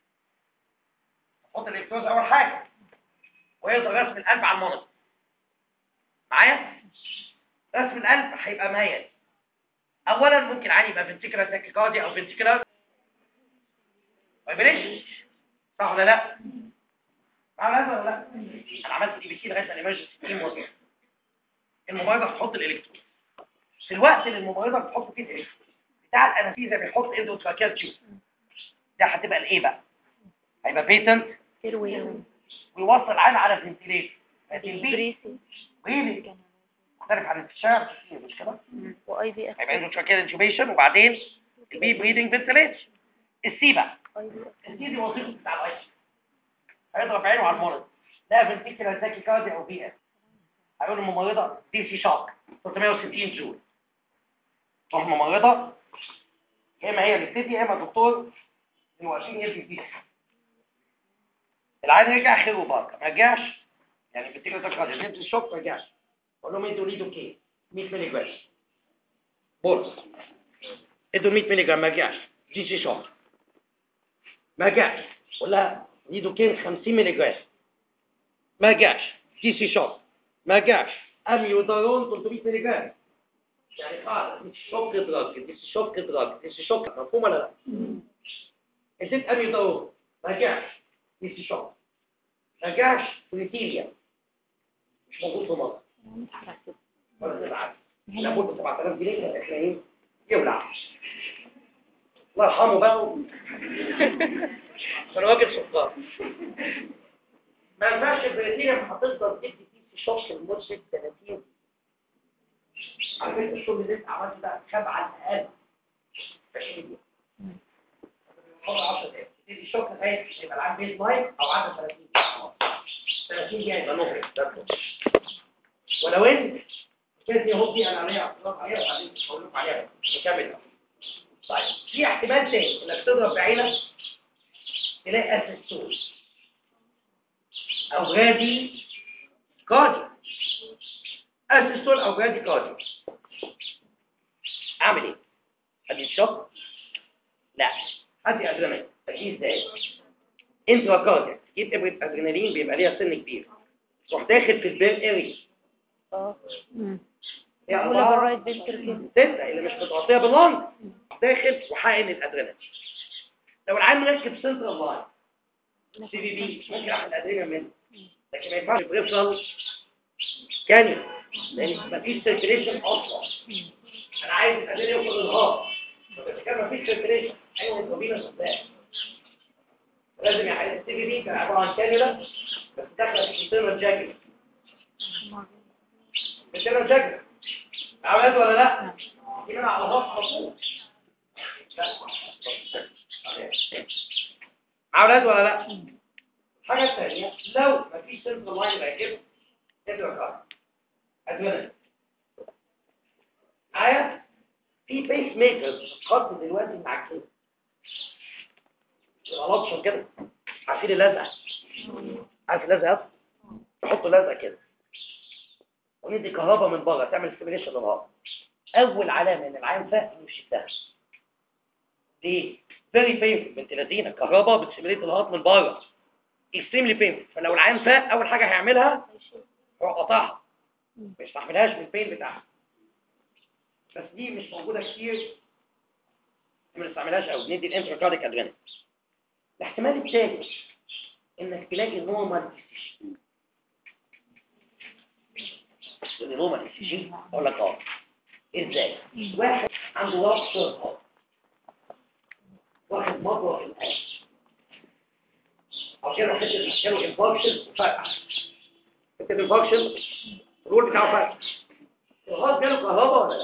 تحط الالكترود اول حاجه ويقدر رسم القلب على المونيتور معايا رسم القلب هيبقى مايل اولا ممكن عادي يبقى فنتيكولار تاكيكارديا او فنتيكولار فايبريشن صح ولا لا على هذا ولا لا انا عملت اي بي سي لغايه الامرجنسي تيم وصل الممرضه هتحط الالكترود في الوقت اللي الممرضه بتحط فيه الالكترود بتاع الانستيزيا بيحط اندوتراكيال تيوب ده هتبقى الايه بقى هيبقى بيتنت إيروي ويوصل عين على فنتيليتر البي بريسي ريلي مختلف عن الفشار كتير مش كده وآي بي إف هيبقى اندوتراكيال انتوبيشن وبعدين البي بريدنج فنتيليتر السي بقى آي بي إف السي دي وظيفه بتاع الاي هيضرب عينه على المرض لا فنتيكولار تاكي كاردي او بي اس هيقول الممرضه دي سي شوك 360 جول تروح الممرضه يا اما هي اللي تبتدي يا اما دكتور من واقفين يدي فيها العين رجع خير وبركه ما رجعش يعني فنتيكولار تاكي كاردي دي سي شوك ما رجعش اقول لهم ادوا ليدو كي 100 مللي جرام بولس ادوا 100 مللي جرام ما رجعش دي سي شوك ما رجعش قول لها ليدوكين 50 مللي جرام ما جاش دي سي شوك ما جاش اميودارون 300 مللي جرام يعني خلاص دي شوك دراج دي شوك دراج دي شوك مفهوم ولا لا؟ اديت اميودارون ما جاش دي سي شوك ما جاش بريتيليا مش موجود في مصر ولا تبعت لابد 7000 جنيه احنا ايه يولع الله يرحمه بقى كان راجل سكر ما ينفعش البريتيريا هتفضل تدي فيه في شخص لمده 30 على فكره الشغل اللي انت عملته ده خاب على الاقل 20 دقيقه حط 10 دقايق تدي الشوك لغايه يبقى العام بيز لاين او عدد 30 دقيقه 30 دقيقه يبقى نهري ده كله. ولو انت كانت اهو دي انا عليها اعتراض عليها وبعدين هقول لكم عليها نكمل طيب في احتمال تاني انك تضرب بعينك تلاقي اسيستول او غادي كارديو اسيستول او غادي كارديو اعمل ايه ادي الشوك لا ادي ادرينالين ادي ازاي انترا كارديو تجيب ابره ادرينالين بيبقى ليها سن كبير تروح داخل في البير اريا اه هي معمولة أربعة بالرايت فينتركل ستة اللي مش متغطية باللنج داخل وحقن الادرينالين لو العين مركب سنترال لاين سي بي بي ممكن اعمل الادرينالين منه لكن ما ينفعش بريفرال كانيون لان مفيش سيركيليشن اصلا انا عايز الادرينالين يوصل للهارت بس كان مفيش سيركيليشن ايوه الكوبينس ازاي لازم يعني السي بي بي كان عباره عن كانيولا بس داخله في السيرفر جاكيت السيرفر جاكيت عملت ولا لا؟ دي من على الهارت على طول عملت ولا لا؟ الحاجة الثانية لو مفيش سنتر لاين راكب تدرك أكتر أدوية معايا في بيس ميكرز بتتحط دلوقتي مع كده غلطش كده عارفين اللزقة عارف اللزقة تحطوا لزقة كده وندي كهرباء من بره تعمل ستيميليشن للهارت اول علامه ان العين فاق انه يشدها ليه فيري بينفل بنت لذينه الكهرباء بتسيميليت الهارت من بره اكستريملي بينفل فلو العين فاق اول حاجه هيعملها هو قطعها ما يستحملهاش من البين بتاعها بس دي مش موجوده كتير ما نستعملهاش قوي ندي الانتراكارديك ادرينالين الاحتمال الثالث انك تلاقي نورمال تقول لي نورمال اي سي جي اقول لك اه ازاي واحد عنده ضغط صرف واحد مضوى في القلب او كده حته مشكله انفاركشن وفرقع حته انفاركشن الرول بتاعه فرق الغاز جاله كهرباء ولا لا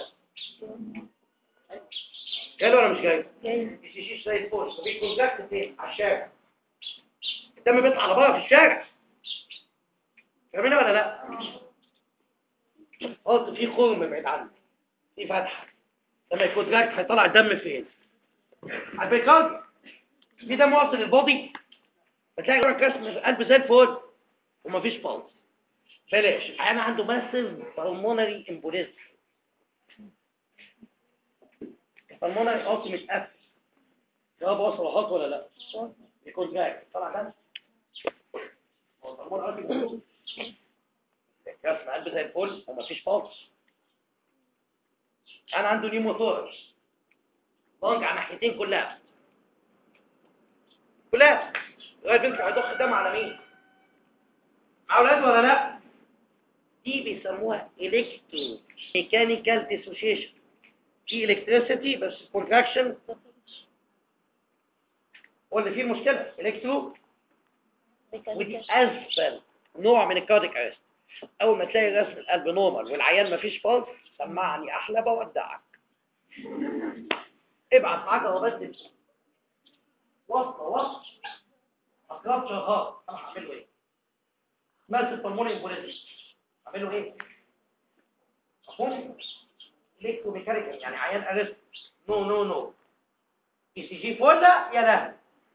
جاله ولا مش جاي جاي الشيش زي الفل مفيش كونتاكت فين على الشارع الدم بيطلع على بره في الشارع فاهمين ولا لا قلت في خرم بعيد عنك في فتحه لما يكون جاك هيطلع الدم فين على البيكاردي في دم واصل البودي بتلاقي جوه كاس القلب زي الفل ومفيش بالز بلاش انا عنده ماسيف بالمونري امبوليزم البلمونري اوتي متقفل جواب وصل غلط ولا لا يكون جاي طلع دم هو البلمونري اوتي موجود كاس القلب زي الفل ومفيش بالز انا عنده نيموثوركس ضنج على الناحيتين كلها كلها لغايه بنت هيضخ دم على مين مع اولاد ولا لا دي بيسموها الكترو ميكانيكال ديسوشيشن في الكتريسيتي بس كونتراكشن هو اللي فيه المشكله الكترو ودي اسفل نوع من الكارديك ارست اول ما تلاقي رسم القلب نورمال والعيان مفيش فالس سمعني احلى بودعك ابعت معاك اهو بس وصل وصل اقرب شهر انا هعمله ايه ماسك البلموني امبوليزم اعمله ايه مفهوم ليكتو ميكانيكال يعني عيان ارست نو نو نو اي سي جي فولا يا لهوي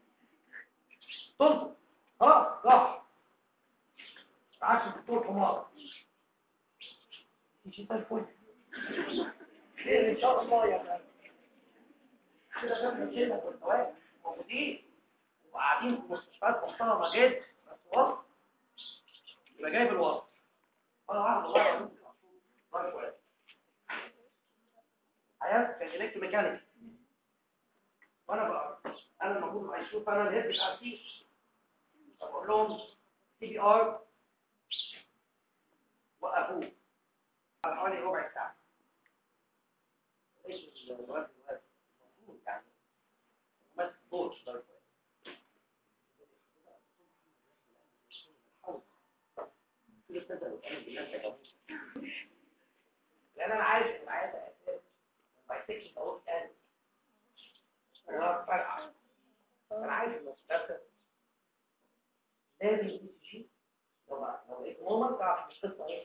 طلب خلاص راح عكس الدكتور حمار اي سي جي فولا خير ان شاء الله يا فندم كده كده كده كنت واقف موجودين وقاعدين في مستشفيات محترمه جدا بس وسط يبقى جايب الوسط انا عارف والله يا بنتي راجل ولد حياه كان الكترو ميكانيك وانا بقى انا المفروض هيشوف انا الهيد بتاع السي بقول لهم سي بي ار وقفوه على حوالي ربع ساعه ايش الوقت الوقت المفروض يعني ما تطولش ضرب لان انا عارف ان معايا تاثير ما يسكش اقول تاني انا فرقع انا عارف ان التاثير لازم يجي لو لو لقيت نورمال تعرف القصه ايه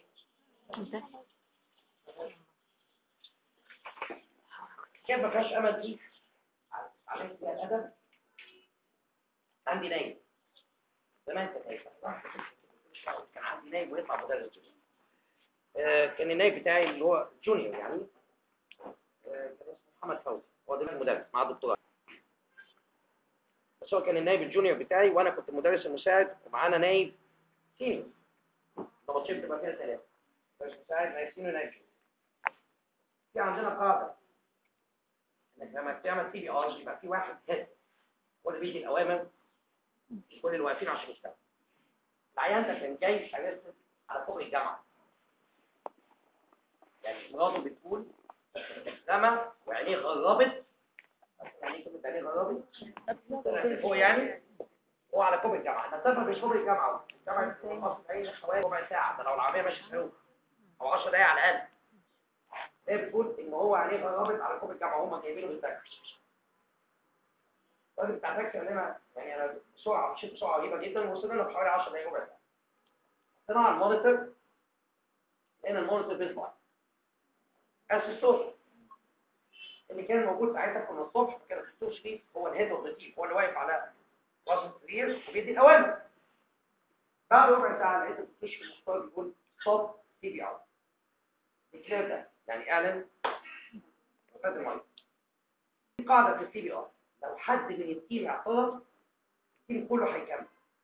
كيف ما فيهاش امل دي عليك فيها الادب عندي نايم زمان كنت هيك صح كان عندي نايب ويطلع مدرس آه كان النايب بتاعي اللي هو جونيور يعني آه كان اسمه محمد فوزي هو دلوقتي مدرس مع دكتوراه بس هو كان النايب الجونيور بتاعي وانا كنت المدرس المساعد ومعانا نايب سينيور طب شفت بقى كده ثلاثه مدرس مساعد نايب سينيور نايب جونيور في عندنا قاعده انك لما بتعمل سي بي ار يبقى في واحد هيد هو اللي بيدي الاوامر مش كل اللي واقفين عشان يشتغل العيان ده كان جاي حاجات على فوق الجامعة يعني مراته بتقول رمى وعينيه غربت يعني كلمة عينيه غربت طلعت فوق يعني هو على كوب الجامعة المسافة مش كوب الجامعة الجامعة مصر عين حوالي ربع ساعة ده لو العربية ماشية حلو أو 10 دقايق على الأقل هي بتقول إن هو عينيه غربت على كوب الجامعة هما جايبينه بالتاكسي الراجل بتاع التاكسي قال لنا يعني أنا بسرعة مشيت بسرعة رهيبة جدا ووصلنا بحوالي 10 دقايق ربع ساعة طلع على المونيتور هنا المونيتور بيطلع السيستور اللي كان موجود ساعتها كنا الصبح كان السيستور شريف هو الهيد اوف ذا تيم هو اللي واقف على راس السرير وبيدي الاوامر بعد ربع ساعه لقيت الكشف المختار بيقول ستوب سي بي ار ديكلير ده يعني اعلن وفاه الميه في قاعده في السي بي ار لو حد من التيم اعترض التيم كله هيكمل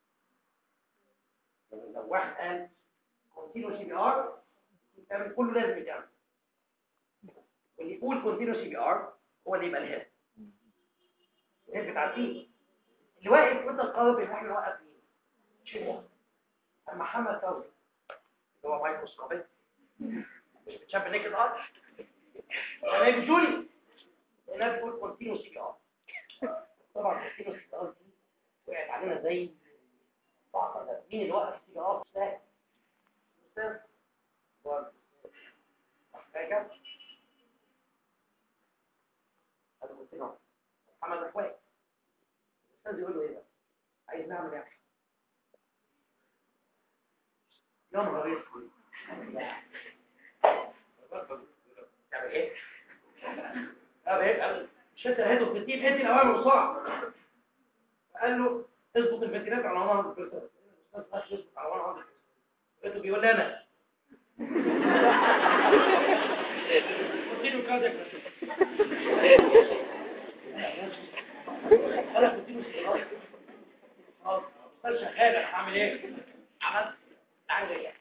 يعني لو واحد قال كونتينو سي بي ار التيم كله لازم يكمل واللي يقول كونتينو سي بي ار هو اللي يبقى الهيد الهيد بتاع التيم اللي واقف وانت تقرب ان احنا نوقف مين شنو محمد فوزي اللي هو مايكروسكوبيك مش بتشاف نيكد ارت ولا بجولي الناس بتقول كونتينو سي بي ار طبعا كونتينو سي بي ار دي وقعت علينا زي بعض مين اللي وقف سي بي ار استاذ استاذ كام هذا قلت له محمد اخوات الاستاذ يقول له ايه بقى عايز نعمل ايه يا نهار اسود تعمل ايه قال ايه قال مش انت هاتوا في التيم ادي الاوامر بسرعه قال له اظبط الفنتيلات على 100 الاستاذ خش يظبط على 100 لقيته بيقول لي انا قلت له كذا انا كنت له سيجاره خلاص انا شغال انا هعمل ايه عملت اعمل ايه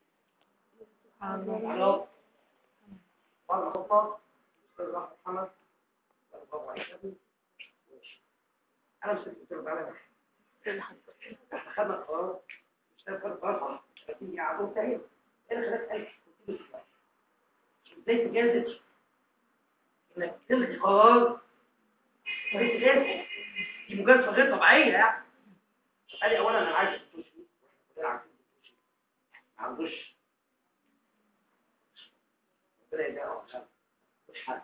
خلاص بعد ما خطط استاذ احمد محمد برافو عليك يا ابني ماشي. انا مسكت قلت له تعالى احنا خدنا القرار مش خد القرار صح لكن دي عدو سهل انا خدت قلبي قلت له سؤال. ازاي تجازف انك تلغي قرار ازاي تجازف دي مجازفه غير طبيعيه يعني قال لي اولا انا عايز التوشي ما عندوش ربنا يدعو عشان مش حد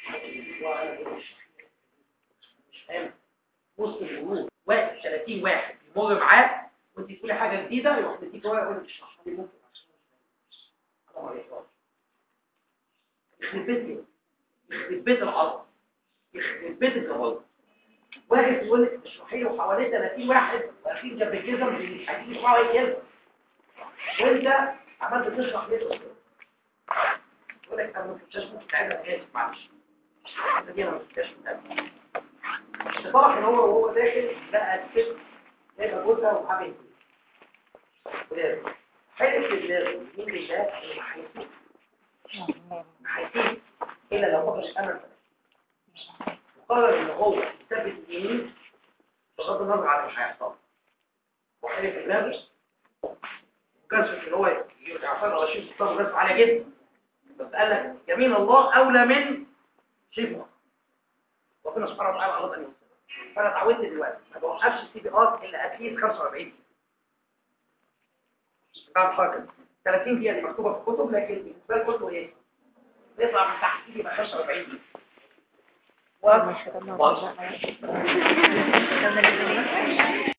مش فاهم وسط الجنود واقف 30 واحد يمر معاه وانت تقولي حاجه جديده يروح مديك ورقه يقول لك اشرح لي ممكن عشان مش فاهم. الله عليك يخرب بيت يخرب بيت العرب يخرب بيت الجواب واقف يقول لك اشرحي له حوالي 30 واحد واقفين جنب الجزم مش عايزين يسمعوا اي كلمه وانت عملت تشرح ليه الأستاذ؟ يقول لك انا ما كنتش ممكن عايز اسف معلش الحته دي انا ما كنتش متابع اتضح ان هو وهو داخل لقى الست جايبه جوزها وحابب ولازم حلف لله مين بالله انه ما هيسيب ما هيسيب الا لو ما فيش امل وقرر ان هو يثبت اليمين بغض النظر عن مش هيحصل وحلف بالله وكسر ان هو يرجع فرق ولا شيء الصبر ناس عاليه جدا بس قال لك يمين الله اولى من شبهه ربنا سبحانه وتعالى اراد ان يوصل فانا اتعودت دلوقتي ما بوقفش السي بي ار الا اتليست 45 بعد فاكر 30 دقيقه دي مكتوبه في الكتب لكن بالنسبه لي كله ايه؟ بيطلع من تحت ايدي يبقى 45 دقيقه واضح واضح